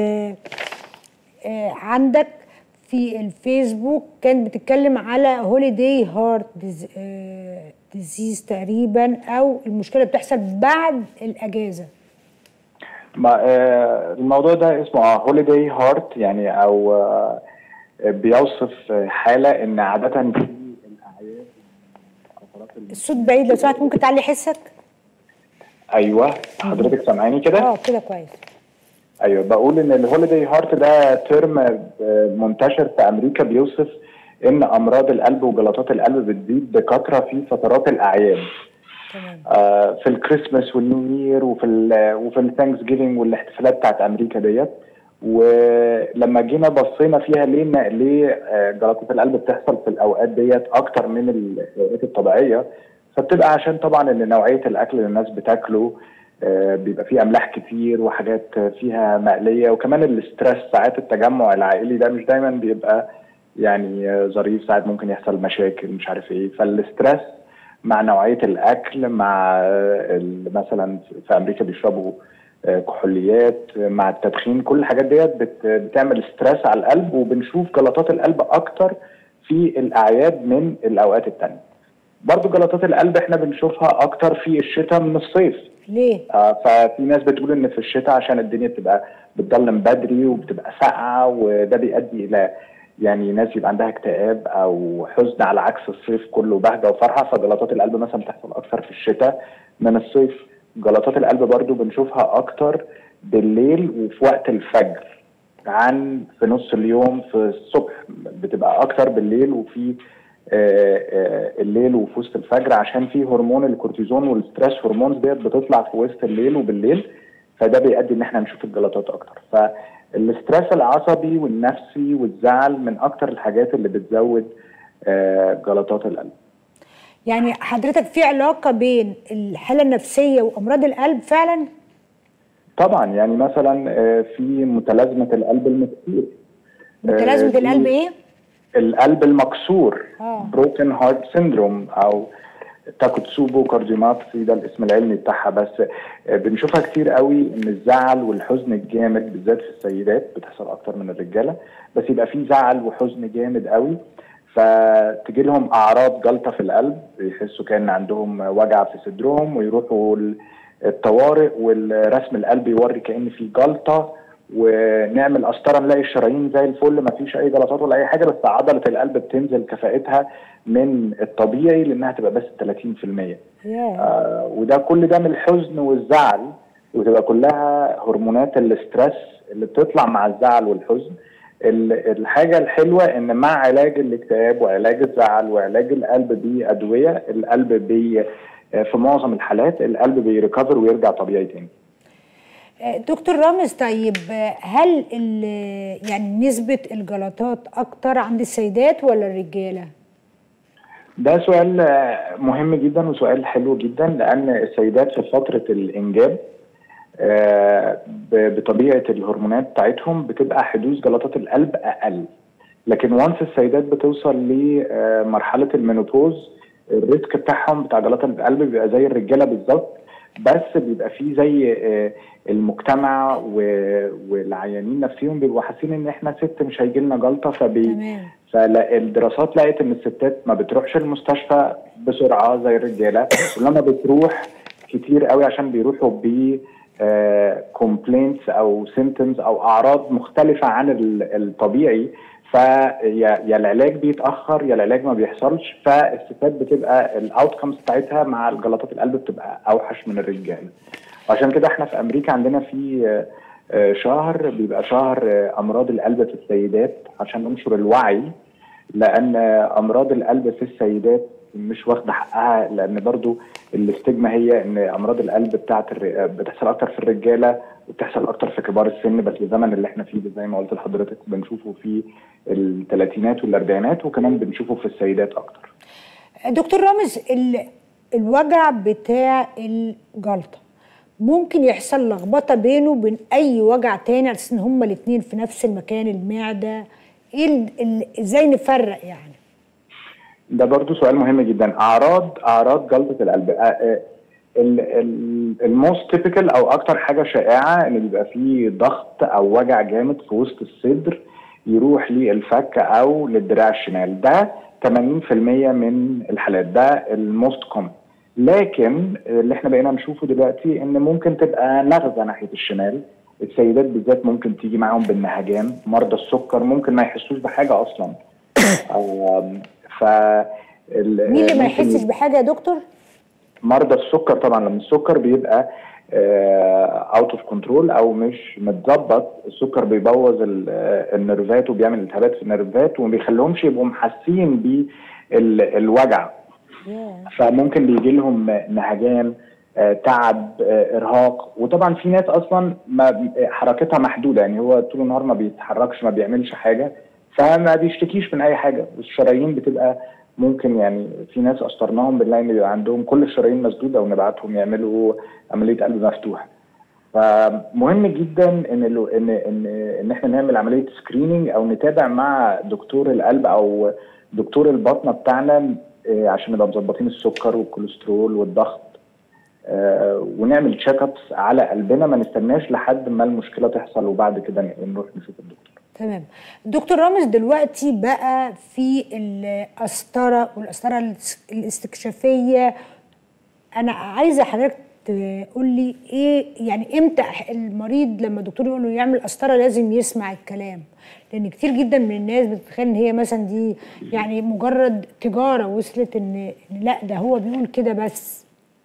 آه عندك في الفيسبوك كانت بتتكلم على هوليداي هارت ديزيز تقريبا او المشكله بتحصل بعد الاجازه ما آه الموضوع ده اسمه هوليداي هارت يعني او آه بيوصف حاله ان عاده في الاعياد الصوت بعيد لو سمحت ممكن تعلي حسك ايوه حضرتك سامعاني كده اه كده كويس ايوه بقول ان الهوليداي هارت ده ترم منتشر في امريكا بيوصف ان امراض القلب وجلطات القلب بتزيد بكثره في فترات الاعياد تمام آه في الكريسماس والنيو يير وفي ال وفي الثانكس جيفنج والاحتفالات بتاعت امريكا ديت ولما جينا بصينا فيها ليه ليه جلطات القلب بتحصل في الاوقات ديت اكتر من الاوقات الطبيعيه فبتبقى عشان طبعا ان نوعيه الاكل اللي الناس بتاكله آه بيبقى فيه املاح كتير وحاجات فيها مقليه وكمان الاسترس ساعات التجمع العائلي ده مش دايما بيبقى يعني ظريف ساعات ممكن يحصل مشاكل مش عارف ايه فالاسترس مع نوعيه الاكل مع مثلا في امريكا بيشربوا كحوليات مع التدخين كل الحاجات ديت بتعمل ستريس على القلب وبنشوف جلطات القلب اكتر في الاعياد من الاوقات التانية برضو جلطات القلب احنا بنشوفها اكتر في الشتاء من الصيف ليه؟ آه ففي ناس بتقول ان في الشتاء عشان الدنيا بتبقى بتضلم بدري وبتبقى ساقعه وده بيؤدي الى يعني ناس يبقى عندها اكتئاب او حزن على عكس الصيف كله بهجه وفرحه فجلطات القلب مثلا بتحصل اكتر في الشتاء من الصيف جلطات القلب برضو بنشوفها اكتر بالليل وفي وقت الفجر عن في نص اليوم في الصبح بتبقى اكتر بالليل وفي آآ آآ الليل وفي وسط الفجر عشان في هرمون الكورتيزون والستريس هرمونز ديت بتطلع في وسط الليل وبالليل فده بيؤدي ان احنا نشوف الجلطات اكتر فالاسترس العصبي والنفسي والزعل من اكتر الحاجات اللي بتزود آه، جلطات القلب يعني حضرتك في علاقه بين الحاله النفسيه وامراض القلب فعلا طبعا يعني مثلا آه، في متلازمه القلب المكسور متلازمه دي القلب ايه القلب المكسور آه. بروكن هارت سيندروم او تاكوتسوبو كارديومابسي ده الاسم العلمي بتاعها بس آه، بنشوفها كتير قوي ان الزعل والحزن الجامد بالذات في السيدات بتحصل اكتر من الرجاله بس يبقى في زعل وحزن جامد قوي فتجي لهم اعراض جلطه في القلب يحسوا كان عندهم وجع في صدرهم ويروحوا ال- الطوارئ والرسم القلب يوري كان في جلطه ونعمل قسطره نلاقي الشرايين زي الفل ما فيش اي جلطات ولا اي حاجه بس عضله القلب بتنزل كفاءتها من الطبيعي لانها تبقى بس 30% ياه آه وده كل ده من الحزن والزعل وتبقى كلها هرمونات الاسترس اللي بتطلع مع الزعل والحزن ال- الحاجة الحلوة ان مع علاج الاكتئاب وعلاج الزعل وعلاج القلب بأدوية القلب بي آه، في معظم الحالات القلب بيريكفر ويرجع طبيعي تاني آه، دكتور رامز طيب آه، هل ال- يعني نسبه الجلطات اكتر عند السيدات ولا الرجاله ده سؤال آه، مهم جدا وسؤال حلو جدا لان السيدات في فتره الانجاب آه، ب- بطبيعه الهرمونات بتاعتهم بتبقى حدوث جلطات القلب اقل لكن وانس السيدات بتوصل لمرحله المينوبوز الريسك بتاعهم بتاع جلطه القلب بيبقى زي الرجاله بالظبط بس بيبقى فيه زي آه، المجتمع و- والعيانين نفسهم بيبقوا حاسين ان احنا ست مش هيجي لنا جلطه فبي تمام فالدراسات لقت ان الستات ما بتروحش المستشفى بسرعه زي الرجاله ولما بتروح كتير قوي عشان بيروحوا ب كومبلينتس او سيمتومز او اعراض مختلفه عن ال- الطبيعي فيا يا العلاج بيتاخر يا العلاج ما بيحصلش فالستات بتبقى الاوتكمز بتاعتها مع الجلطات القلب بتبقى اوحش من الرجال وعشان كده احنا في امريكا عندنا في آه، آه، شهر بيبقى شهر آه، امراض القلب في السيدات عشان ننشر الوعي لان امراض القلب في السيدات مش واخده حقها لان برضو الاستجمة هي ان امراض القلب بتاعت الر... بتحصل اكتر في الرجاله وبتحصل اكتر في كبار السن بس الزمن اللي احنا فيه ده زي ما قلت لحضرتك بنشوفه في الثلاثينات والاربعينات وكمان بنشوفه في السيدات اكتر دكتور رامز ال- الوجع بتاع الجلطه ممكن يحصل لخبطه بينه وبين اي وجع تاني على اساس ان هما الاثنين في نفس المكان المعده ايه ال- ال- ازاي نفرق يعني ده برضو سؤال مهم جدا اعراض اعراض جلطه القلب الموست تيبيكال او اكتر حاجه شائعه ان بيبقى فيه ضغط او وجع جامد في وسط الصدر يروح للفك او للدراع الشمال ده 80% من الحالات ده الموست كومن لكن اللي احنا بقينا نشوفه دلوقتي ان ممكن تبقى نغزه ناحيه الشمال السيدات بالذات ممكن تيجي معاهم بالنهجان مرضى السكر ممكن ما يحسوش بحاجه اصلا آم، ف ال- مين اللي ما ممكن يحسش بحاجه يا دكتور مرضى السكر طبعا لما السكر بيبقى اوت اوف كنترول او مش متظبط السكر بيبوظ ال- آه، النرفات وبيعمل التهابات في النرفات وما بيخليهمش يبقوا محسين بالوجع فممكن بيجي لهم نهجان آه، تعب آه، ارهاق وطبعا في ناس اصلا ما حركتها محدوده يعني هو طول النهار ما بيتحركش ما بيعملش حاجه فما بيشتكيش من اي حاجه والشرايين بتبقى ممكن يعني في ناس قسطرناهم بنلاقي ان بيبقى عندهم كل الشرايين مسدوده ونبعتهم يعملوا عمليه قلب مفتوح فمهم جدا ان ال- ان ان ان احنا نعمل عمليه سكريننج او نتابع مع دكتور القلب او دكتور البطنه بتاعنا آه، عشان نبقى مظبطين السكر والكوليسترول والضغط آه، ونعمل تشيك ابس على قلبنا ما نستناش لحد ما المشكله تحصل وبعد كده نروح نشوف الدكتور تمام دكتور رامز دلوقتي بقى في القسطره والقسطره الاس- الاستكشافيه انا عايزه حضرتك تقول لي ايه يعني امتى المريض لما الدكتور يقول له يعمل قسطره لازم يسمع الكلام لان كتير جدا من الناس بتتخيل ان هي مثلا دي يعني مجرد تجاره وصلت ان إن لا ده هو بيقول كده بس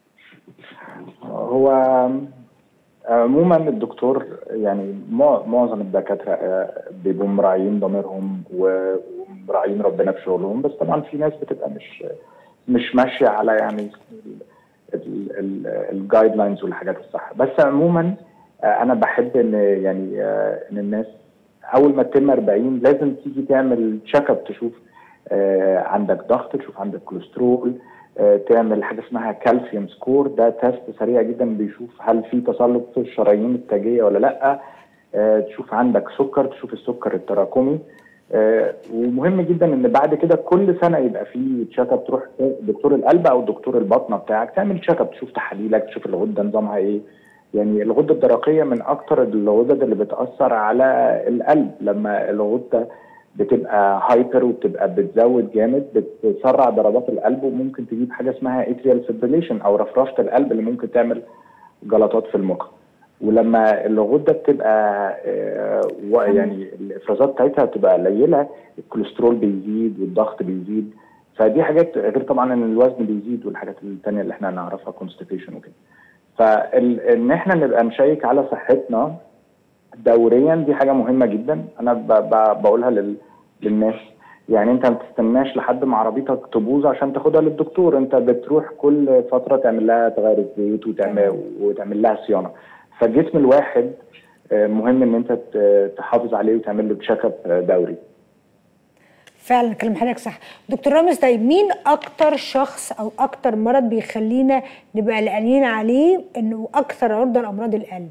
هو عموما الدكتور يعني مع- معظم الدكاتره آه، بيبقوا مراعيين ضميرهم و- ومراعيين ربنا في شغلهم بس طبعا في ناس بتبقى مش مش ماشيه على يعني الجايد لاينز والحاجات الصح بس عموما آه، انا بحب ان يعني آه، ان الناس اول ما تتم 40 لازم تيجي تعمل تشيك اب تشوف آه، عندك ضغط تشوف عندك كوليسترول آه، تعمل حاجه اسمها كالسيوم سكور ده تيست سريع جدا بيشوف هل في تصلب في الشرايين التاجيه ولا لا آه، تشوف عندك سكر تشوف السكر التراكمي آه، ومهم جدا ان بعد كده كل سنه يبقى في تشيك اب تروح دكتور القلب او دكتور البطنه بتاعك تعمل تشيك اب تشوف تحاليلك تشوف الغده نظامها ايه يعني الغده الدرقيه من اكتر الغدد اللي بتاثر على القلب لما الغده بتبقى هايبر وبتبقى بتزود جامد بتسرع ضربات القلب وممكن تجيب حاجه اسمها اتريال فيبريليشن او رفرفه القلب اللي ممكن تعمل جلطات في المخ ولما الغده بتبقى آه، و- يعني الافرازات بتاعتها بتبقى قليله الكوليسترول بيزيد والضغط بيزيد فدي حاجات غير طبعا ان الوزن بيزيد والحاجات التانية اللي احنا نعرفها كونستيبيشن وكده فان احنا نبقى نشيك على صحتنا دوريا دي حاجه مهمه جدا انا ب- ب- بقولها لل- للناس يعني انت ما تستناش لحد ما عربيتك تبوظ عشان تاخدها للدكتور انت بتروح كل فتره تعمل لها تغير الزيت وتعمل وتعمل لها صيانه فالجسم الواحد آه، مهم ان انت ت- تحافظ عليه وتعمل له تشيك اب دوري فعلا كلام حضرتك صح دكتور رامز طيب مين اكتر شخص او اكتر مرض بيخلينا نبقى قلقانين عليه انه اكثر عرضه لامراض القلب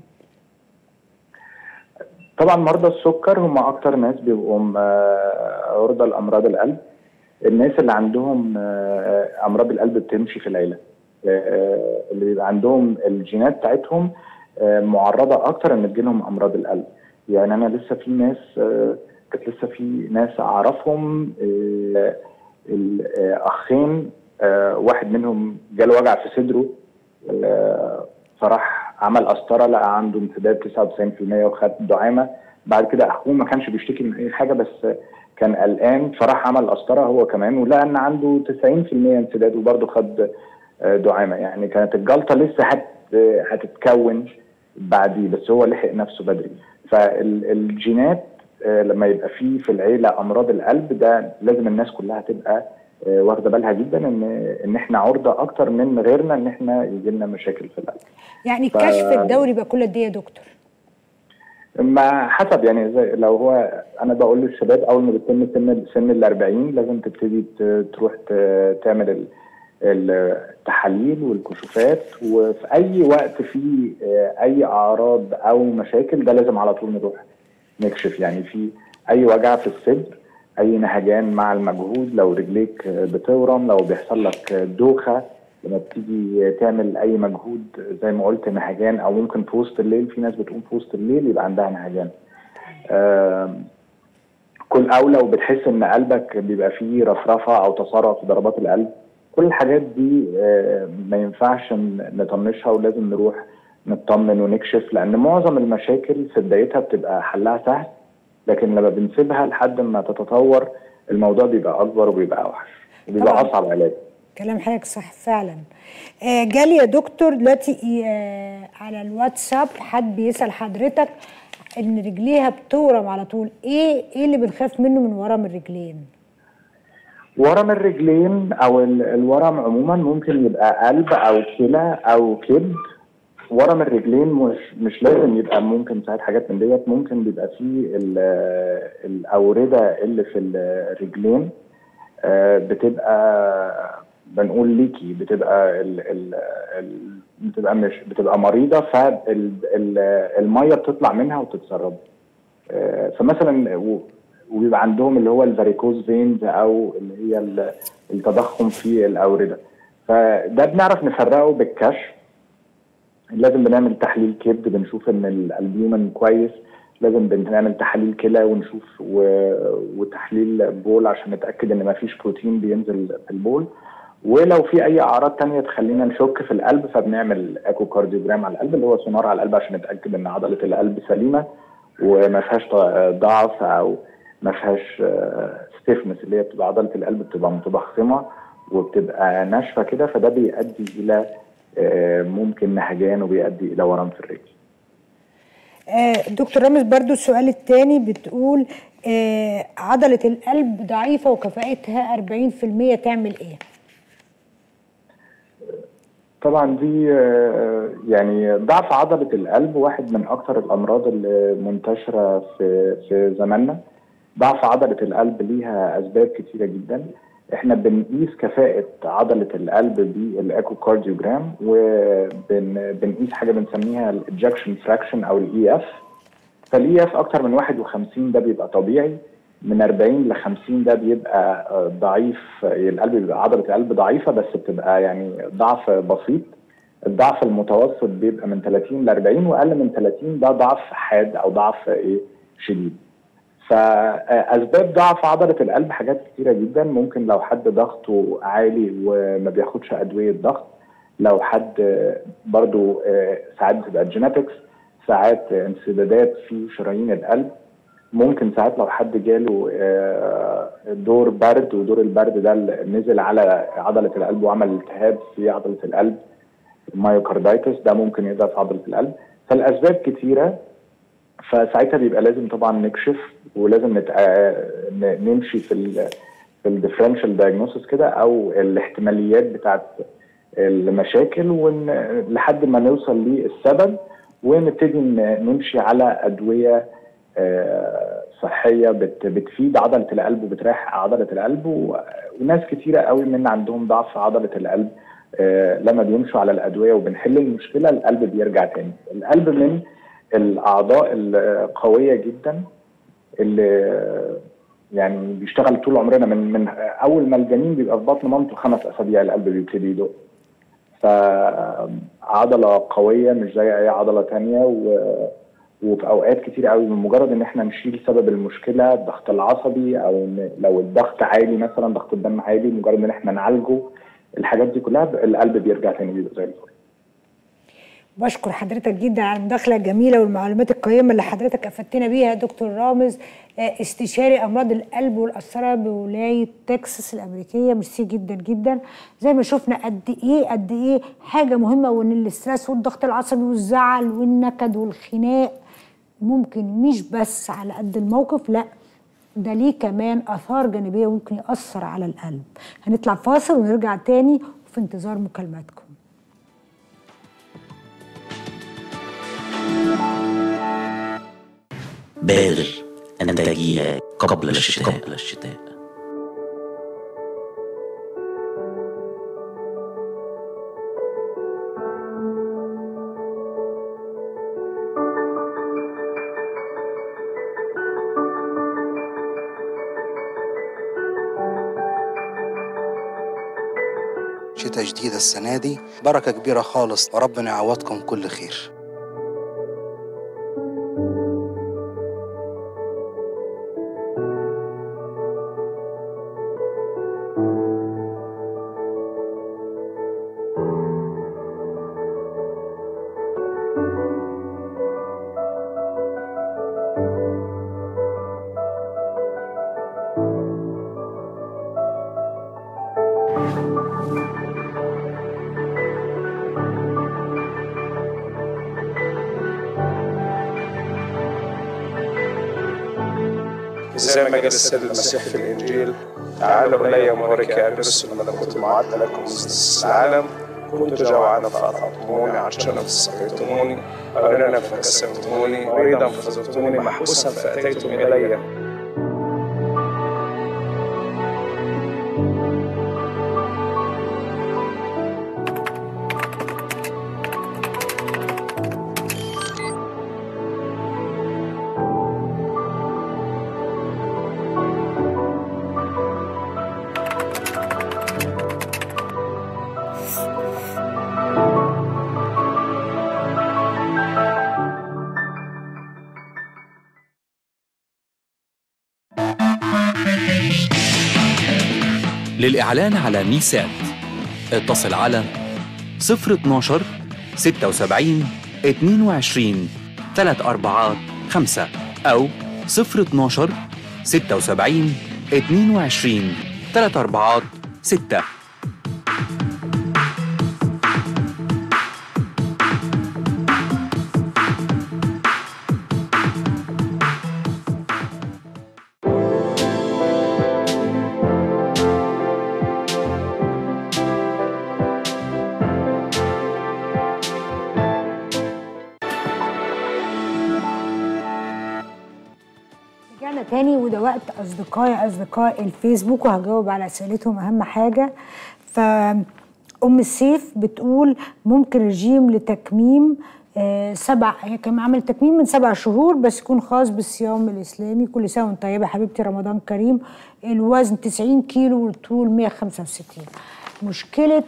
طبعا مرضى السكر هم اكتر ناس بيبقوا م- آه، عرضه لامراض القلب الناس اللي عندهم آه، امراض القلب بتمشي في العيله آه، اللي بيبقى عندهم الجينات بتاعتهم آه، معرضه اكتر ان تجيلهم امراض القلب يعني انا لسه في ناس آه، كانت لسه في ناس اعرفهم آه، الاخين آه، واحد منهم جاله وجع في صدره آه، فراح عمل قسطره لقى عنده انسداد 99% وخد دعامه بعد كده اخوه ما كانش بيشتكي من اي حاجه بس كان قلقان فراح عمل قسطره هو كمان ولقى ان عنده 90% انسداد وبرضه خد آه، دعامه يعني كانت الجلطه لسه هت آه، هتتكون بعديه بس هو لحق نفسه بدري فالجينات آه، لما يبقى في في العيله امراض القلب ده لازم الناس كلها تبقى آه، واخده بالها جدا ان ان احنا عرضه اكتر من غيرنا ان احنا يجي لنا مشاكل في القلب يعني ف- الكشف الدوري يبقى كل قد ايه يا دكتور ما حسب يعني زي لو هو انا بقول للشباب اول ما بتتم سن سن ال 40 لازم تبتدي ت- تروح ت- تعمل ال- التحاليل والكشوفات وفي اي وقت في آه، اي اعراض او مشاكل ده لازم على طول نروح نكشف يعني في اي وجع في الصدر اي نهجان مع المجهود لو رجليك آه، بتورم لو بيحصل لك آه، دوخه لما بتيجي تعمل اي مجهود زي ما قلت نهجان او ممكن في وسط الليل في ناس بتقوم في وسط الليل يبقى عندها نهجان آم، كل او لو بتحس ان قلبك بيبقى فيه رفرفه او تسارع في ضربات القلب كل الحاجات دي آه، ما ينفعش ن- نطنشها ولازم نروح نطمن ونكشف لان معظم المشاكل في بدايتها بتبقى حلها سهل لكن لما بنسيبها لحد ما تتطور الموضوع بيبقى اكبر وبيبقى اوحش وبيبقى طبعاً. اصعب علاج كلام حضرتك صح فعلا آه جالي يا دكتور دلوقتي آه على الواتساب حد بيسال حضرتك ان رجليها بتورم على طول ايه ايه اللي بنخاف منه من ورم الرجلين ورم الرجلين او ال- الورم عموما ممكن يبقى قلب او كلى او كبد ورم الرجلين مش مش لازم يبقى ممكن ساعات حاجات من ديت ممكن بيبقى فيه ال- الاورده اللي في الرجلين آه، بتبقى بنقول ليكي بتبقى ال ال ال بتبقى مش بتبقى مريضه فالميه بتطلع منها وتتسرب آه، فمثلا و- وبيبقى عندهم اللي هو الفاريكوز فينز او اللي هي ال- التضخم في الاورده فده بنعرف نفرقه بالكشف لازم بنعمل تحليل كبد بنشوف ان الالبيومين كويس لازم بنعمل تحاليل كلى ونشوف و... وتحليل بول عشان نتاكد ان ما فيش بروتين بينزل في البول ولو في اي اعراض تانية تخلينا نشك في القلب فبنعمل ايكو كارديوجرام على القلب اللي هو سونار على القلب عشان نتاكد ان عضله القلب سليمه وما فيهاش ض- ضعف او ما فيهاش ستيفنس اللي هي بتبقى عضله القلب بتبقى متضخمه وبتبقى ناشفه كده فده بيؤدي الى آه، ممكن نهجان وبيؤدي الى ورم في الرجل آه دكتور رامز برضو السؤال الثاني بتقول آه عضله القلب ضعيفه وكفاءتها 40% تعمل ايه طبعا دي آه، يعني ضعف عضلة القلب واحد من أكثر الأمراض المنتشرة في في زماننا ضعف عضلة القلب ليها أسباب كتيرة جدا احنا بنقيس كفاءة عضلة القلب بالايكوكارديوجرام وبنقيس حاجة بنسميها الاجكشن فراكشن أو الاي اف فالاي اف أكتر من 51 ده بيبقى طبيعي من 40 ل 50 ده بيبقى آه، ضعيف القلب بيبقى عضله القلب ضعيفه بس بتبقى يعني ضعف بسيط الضعف المتوسط بيبقى من 30 ل 40 واقل من 30 ده ضعف حاد او ضعف ايه شديد فاسباب ضعف عضله القلب حاجات كتيره جدا ممكن لو حد ضغطه عالي وما بياخدش ادويه ضغط لو حد آه، برضو آه، ساعات بتبقى جيناتكس ساعات انسدادات في شرايين القلب ممكن ساعات لو حد جاله آه، دور برد ودور البرد ده اللي نزل على عضله القلب وعمل التهاب في عضله القلب المايوكاردايتس ده ممكن يضعف عضله القلب فالاسباب كتيره فساعتها بيبقى لازم طبعا نكشف ولازم نت... آه، ن- نمشي في ال في الديفرنشال دايجنوستس كده او الاحتماليات بتاعت المشاكل ون... لحد ما نوصل للسبب ونبتدي ن- نمشي على ادويه آه، صحيه بت... بتفيد عضله القلب وبتريح عضله القلب و... وناس كتيره قوي من عندهم ضعف عضله القلب آه، لما بيمشوا على الادويه وبنحل المشكله القلب بيرجع تاني القلب من الاعضاء القويه جدا اللي يعني بيشتغل طول عمرنا من من اول ما الجنين بيبقى في بطن مامته خمس اسابيع القلب بيبتدي يدق فعضله قويه مش زي اي عضله تانية و وفي اوقات كتير قوي من مجرد ان احنا نشيل سبب المشكله الضغط العصبي او إن لو الضغط عالي مثلا ضغط الدم عالي مجرد ان احنا نعالجه الحاجات دي كلها القلب بيرجع تاني بيبقى زي الفل بشكر حضرتك جدا على المداخله الجميله والمعلومات القيمه اللي حضرتك افدتنا بيها يا دكتور رامز آه، استشاري امراض القلب والاثاره بولايه تكساس الامريكيه ميرسي جدا جدا زي ما شفنا قد ايه قد ايه حاجه مهمه وان الاسترس والضغط العصبي والزعل والنكد والخناق ممكن مش بس على قد الموقف لا ده ليه كمان اثار جانبيه ممكن ياثر على القلب هنطلع فاصل ونرجع تاني في انتظار مكالماتكم بادر أن تجيء قبل الشتاء قبل الشتاء شتاء جديدة السنة دي بركة كبيرة خالص وربنا يعوضكم كل خير زي ما قال السيد المسيح في الانجيل تعالوا الي مبارك يا ابرس الملكوت المعد لكم مثل العالم كنت جوعانا فاطعمتموني عطشانا فسقيتموني عريانا فكسوتموني مريضا فزرتموني محبوسا فاتيتم الي للإعلان على ميسات اتصل على 012 76 22 3 أربعات 5 أو 012 76 22 3 أربعات 6 رجعنا تاني وده وقت اصدقائي اصدقاء الفيسبوك وهجاوب على اسئلتهم اهم حاجه ف ام السيف بتقول ممكن رجيم لتكميم آه سبع هي كان عملت تكميم من سبع شهور بس يكون خاص بالصيام الاسلامي كل سنه وانت طيبه حبيبتي رمضان كريم الوزن 90 كيلو والطول 165 مشكله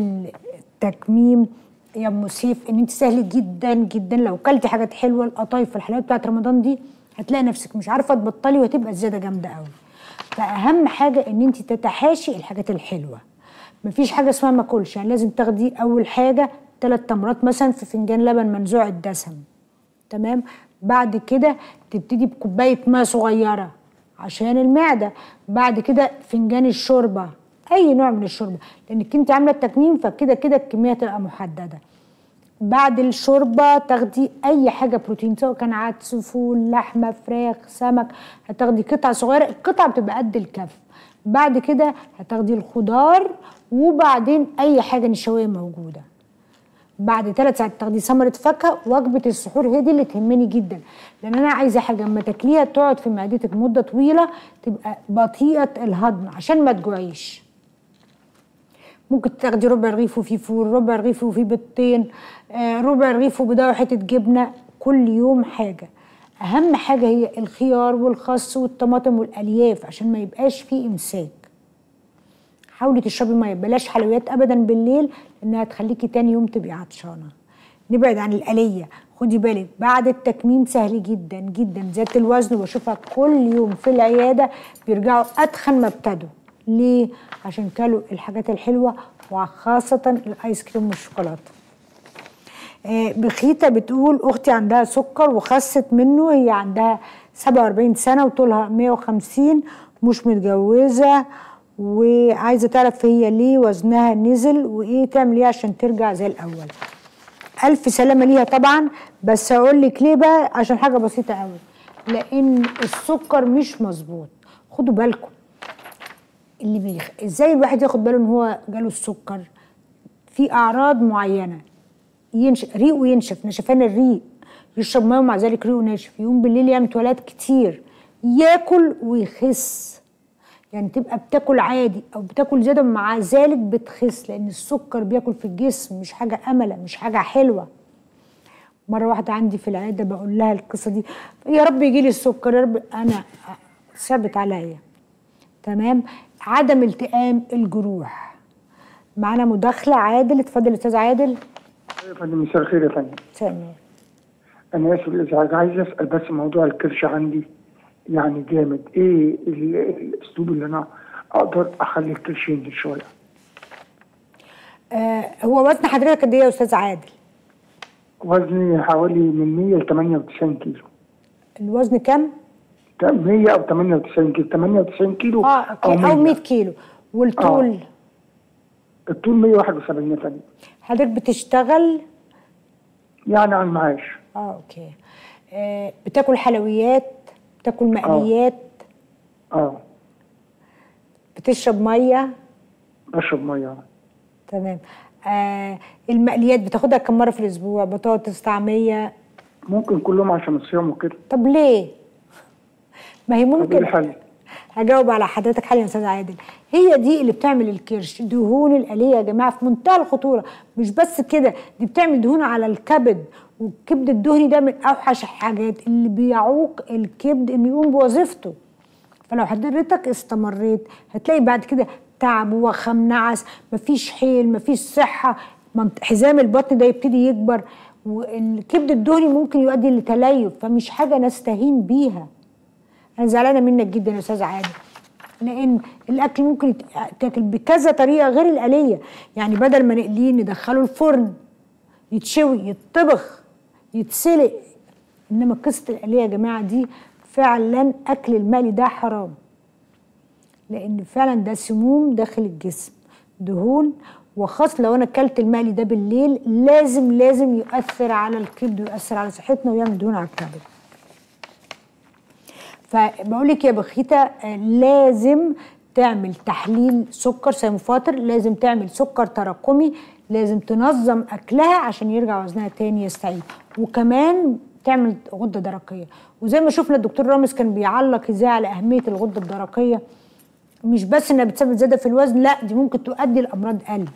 التكميم يا ام سيف ان انت سهل جدا جدا لو كلتي حاجات حلوه القطايف والحلويات بتاعت رمضان دي هتلاقي نفسك مش عارفه تبطلي وهتبقى الزياده جامده قوي فاهم حاجه ان انت تتحاشي الحاجات الحلوه مفيش حاجه اسمها ما اكلش يعني لازم تاخدي اول حاجه ثلاث تمرات مثلا في فنجان لبن منزوع الدسم تمام بعد كده تبتدي بكوبايه ماء صغيره عشان المعده بعد كده فنجان الشوربه اي نوع من الشوربه لانك انت عامله التكميم فكده كده الكميه تبقى محدده بعد الشوربه تاخدي اي حاجه بروتين سواء كان عدس فول لحمه فراخ سمك هتاخدي قطعه صغيره القطعه بتبقى قد الكف بعد كده هتاخدي الخضار وبعدين اي حاجه نشويه موجوده بعد ثلاث ساعات تاخدي ثمره فاكهه وجبه السحور هي دي اللي تهمني جدا لان انا عايزه حاجه اما تاكليها تقعد في معدتك مده طويله تبقى بطيئه الهضم عشان ما تجوعيش ممكن تاخدي ربع رغيف وفيه فول ربع رغيف وفيه بيضتين آه ربع رغيف وبيضه وحته جبنه كل يوم حاجه اهم حاجه هي الخيار والخس والطماطم والالياف عشان ما يبقاش فيه امساك حاولي تشربي ميه بلاش حلويات ابدا بالليل لانها تخليكي تاني يوم تبقي عطشانه نبعد عن الآلية خدي بالك بعد التكميم سهل جدا جدا زيادة الوزن وبشوفها كل يوم في العيادة بيرجعوا أتخن ما ابتدوا ليه؟ عشان كلوا الحاجات الحلوة وخاصة الآيس كريم والشوكولاتة آه بخيتة بتقول أختي عندها سكر وخست منه هي عندها 47 سنة وطولها 150 مش متجوزة وعايزة تعرف هي ليه وزنها نزل وإيه تعمل إيه عشان ترجع زي الأول ألف سلامة ليها طبعا بس هقول لك ليه بقى عشان حاجة بسيطة قوي لأن السكر مش مظبوط خدوا بالكم اللي بيخ... ازاي الواحد ياخد باله ان هو جاله السكر في اعراض معينه ينش... ريقه ينشف نشفان الريق يشرب ميه ومع ذلك ريقه ناشف يقوم بالليل يعمل تواليت كتير ياكل ويخس يعني تبقى بتاكل عادي او بتاكل زياده مع ذلك بتخس لان السكر بياكل في الجسم مش حاجه امله مش حاجه حلوه مره واحده عندي في العياده بقول لها القصه دي يا رب يجي لي السكر يا رب انا ثابت عليا تمام عدم التئام الجروح معانا مداخله عادل اتفضل يا استاذ عادل يا فندم مساء الخير يا فندم تمام انا اسف الازعاج عايز اسال بس موضوع الكرش عندي يعني جامد ايه ال- الاسلوب اللي انا اقدر اخلي الكرش ينزل شويه آه هو وزن حضرتك قد ايه يا استاذ عادل وزني حوالي من 100 ل 98 كيلو الوزن كام 100 او 98 كيلو 98 كيلو اه اوكي او 100 كيلو والطول آه. الطول 171 يا فندم حضرتك بتشتغل يعني على المعاش اه اوكي آه بتاكل حلويات بتاكل مقليات اه بتشرب ميه بشرب ميه تمام آه المقليات بتاخدها كم مره في الاسبوع بطاطس طعميه ممكن كلهم عشان الصيام وكده طب ليه ما هي طب ايه ممكن الحل؟ هجاوب على حضرتك حالا يا استاذ عادل هي دي اللي بتعمل الكرش دهون الآلية يا جماعة في منتهى الخطورة مش بس كده دي بتعمل دهون على الكبد والكبد الدهني ده من أوحش الحاجات اللي بيعوق الكبد إنه يقوم بوظيفته فلو حضرتك استمريت هتلاقي بعد كده تعب وخم نعس مفيش حيل مفيش صحة منط- حزام البطن ده يبتدي يكبر والكبد الدهني ممكن يؤدي لتليف فمش حاجة نستهين بيها انا زعلانه منك جدا يا استاذ عادل لان الاكل ممكن يت- يتاكل بكذا طريقه غير الاليه يعني بدل ما نقليه ندخله الفرن يتشوي يتطبخ يتسلق انما قصه الاليه يا جماعه دي فعلا اكل المقلي ده حرام لان فعلا ده سموم داخل الجسم دهون وخاصة لو انا اكلت المقلي ده بالليل لازم لازم يؤثر على الكبد ويؤثر على صحتنا ويعمل دهون على الكبد فبقول لك يا بخيتة آه، لازم تعمل تحليل سكر سيموفاتر لازم تعمل سكر تراكمي لازم تنظم اكلها عشان يرجع وزنها تاني يستعيد وكمان تعمل غده درقيه وزي ما شفنا الدكتور رامز كان بيعلق ازاي على اهميه الغده الدرقيه مش بس انها بتسبب زياده في الوزن لا دي ممكن تؤدي لامراض قلب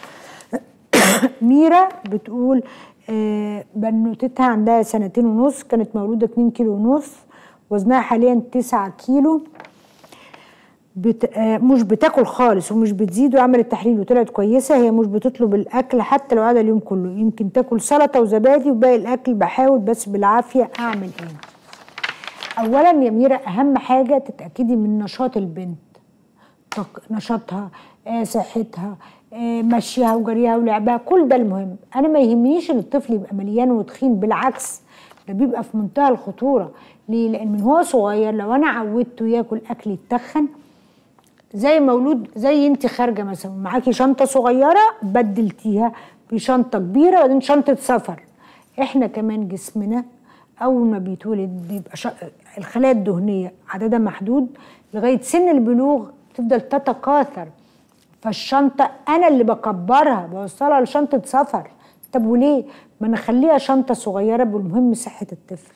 ميرا بتقول آه، بنوتتها عندها سنتين ونص كانت مولودة 2 كيلو ونص وزنها حاليا 9 كيلو بت... آه، مش بتاكل خالص ومش بتزيد وعملت تحليل وطلعت كويسة هي مش بتطلب الأكل حتى لو قاعدة اليوم كله يمكن تاكل سلطة وزبادي وباقي الأكل بحاول بس بالعافية أعمل إيه أولا يا ميرا أهم حاجة تتأكدي من نشاط البنت طاق- نشاطها آه، صحتها آه، مشيها وجريها ولعبها كل ده المهم انا ما يهمنيش ان الطفل يبقى مليان وتخين بالعكس ده بيبقى في منتهى الخطوره ليه لان من هو صغير لو انا عودته ياكل اكل يتخن زي مولود زي انت خارجه مثلا معاكي شنطه صغيره بدلتيها بشنطه كبيره وبعدين شنطه سفر احنا كمان جسمنا اول ما بيتولد بيبقى ش... الخلايا الدهنيه عددها محدود لغايه سن البلوغ تفضل تتكاثر فالشنطه انا اللي بكبرها بوصلها لشنطه سفر طب وليه ما انا اخليها شنطه صغيره بالمهم صحه الطفل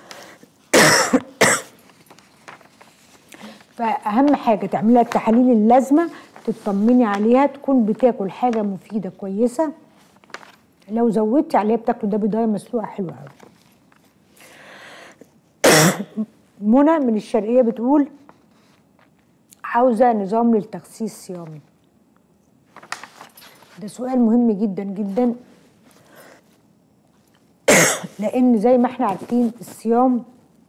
فاهم حاجه تعملي لها التحاليل اللازمه تطمني عليها تكون بتاكل حاجه مفيده كويسه لو زودتي عليها بتاكل ده بضايه مسلوقه حلوه قوي منى من الشرقيه بتقول عاوزه نظام للتخسيس صيامي ده سؤال مهم جدا جدا لان زي ما احنا عارفين الصيام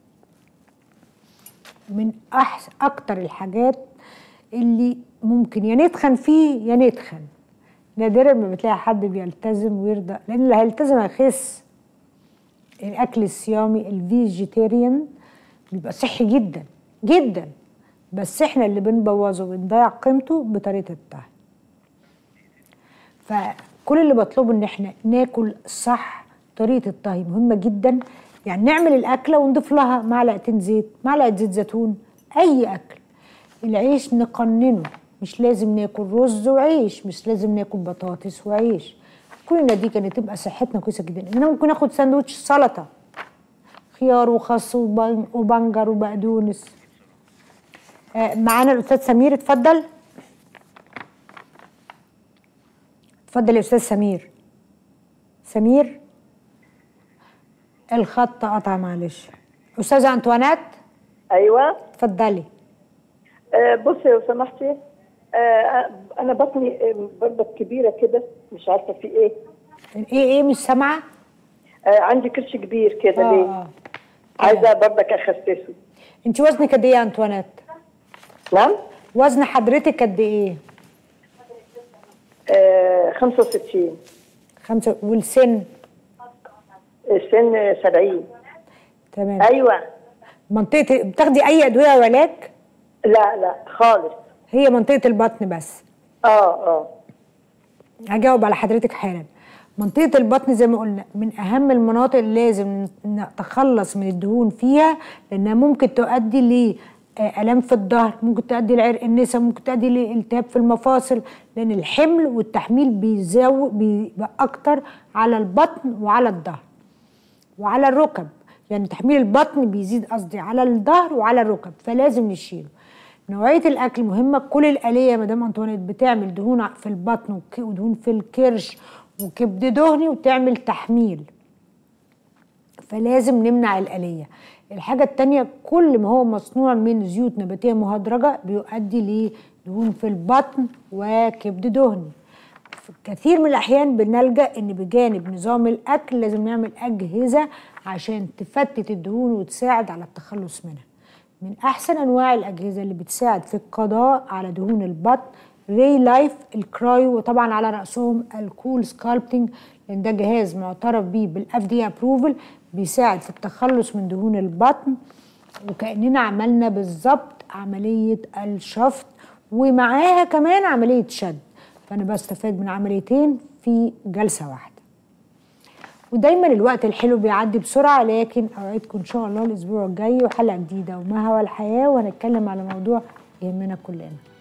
من أحسن اكتر الحاجات اللي ممكن يا نتخن فيه يا نتخن نادرا ما بتلاقي حد بيلتزم ويرضى لان اللي هيلتزم هيخس الاكل الصيامي الفيجيتيريان بيبقى صحي جدا جدا بس احنا اللي بنبوظه وبنضيع قيمته بطريقه الطهي فكل اللي بطلبه ان احنا ناكل صح طريقه الطهي مهمه جدا يعني نعمل الاكله ونضيف لها معلقتين زيت معلقه زيت زيتون اي اكل العيش نقننه مش لازم ناكل رز وعيش مش لازم ناكل بطاطس وعيش كلنا دي كانت تبقى صحتنا كويسه جدا انا ممكن اخد ساندوتش سلطه خيار وخس وبن- وبنجر وبقدونس آه، معانا الاستاذ سمير اتفضل اتفضل يا استاذ سمير سمير الخط قطع معلش استاذه انطوانات ايوه اتفضلي آه بصي لو سمحتي آه انا بطني آه، برضه كبيره كده مش عارفه في ايه ايه ايه مش سامعه آه عندي كرش كبير كده آه، ليه آه. عايزه برضك اخسسه انت وزنك قد ايه يا انطوانات نعم وزن حضرتك قد ايه آه 65 خمسة والسن السن 70 تمام ايوه منطقه بتاخدي اي ادويه وعلاج لا لا خالص هي منطقه البطن بس اه اه هجاوب على حضرتك حالا منطقة البطن زي ما قلنا من أهم المناطق اللي لازم نتخلص من الدهون فيها لأنها ممكن تؤدي لآلام في الظهر ممكن تؤدي لعرق النسا ممكن تؤدي لالتهاب في المفاصل لأن الحمل والتحميل بيزو بيبقى أكتر على البطن وعلى الظهر وعلى الركب يعني تحميل البطن بيزيد قصدي على الظهر وعلى الركب فلازم نشيله نوعية الأكل مهمة كل الآلية مدام أنطوانيت بتعمل دهون في البطن وك- ودهون في الكرش وكبد دهني وتعمل تحميل فلازم نمنع الآلية الحاجة التانية كل ما هو مصنوع من زيوت نباتية مهدرجة بيؤدي لدهون في البطن وكبد دهني في كثير من الأحيان بنلجأ إن بجانب نظام الأكل لازم نعمل أجهزة عشان تفتت الدهون وتساعد على التخلص منها من أحسن أنواع الأجهزة اللي بتساعد في القضاء على دهون البطن ري لايف الكرايو وطبعا على رأسهم الكول سكالبتنج لأن ده جهاز معترف بيه بالاف دي ابروفل بيساعد في التخلص من دهون البطن وكأننا عملنا بالظبط عملية الشفط ومعاها كمان عملية شد فأنا بستفاد من عمليتين في جلسة واحدة ودايما الوقت الحلو بيعدي بسرعة لكن أوعدكم إن شاء الله الأسبوع الجاي وحلقة جديدة وما هو الحياة وهنتكلم على موضوع يهمنا كلنا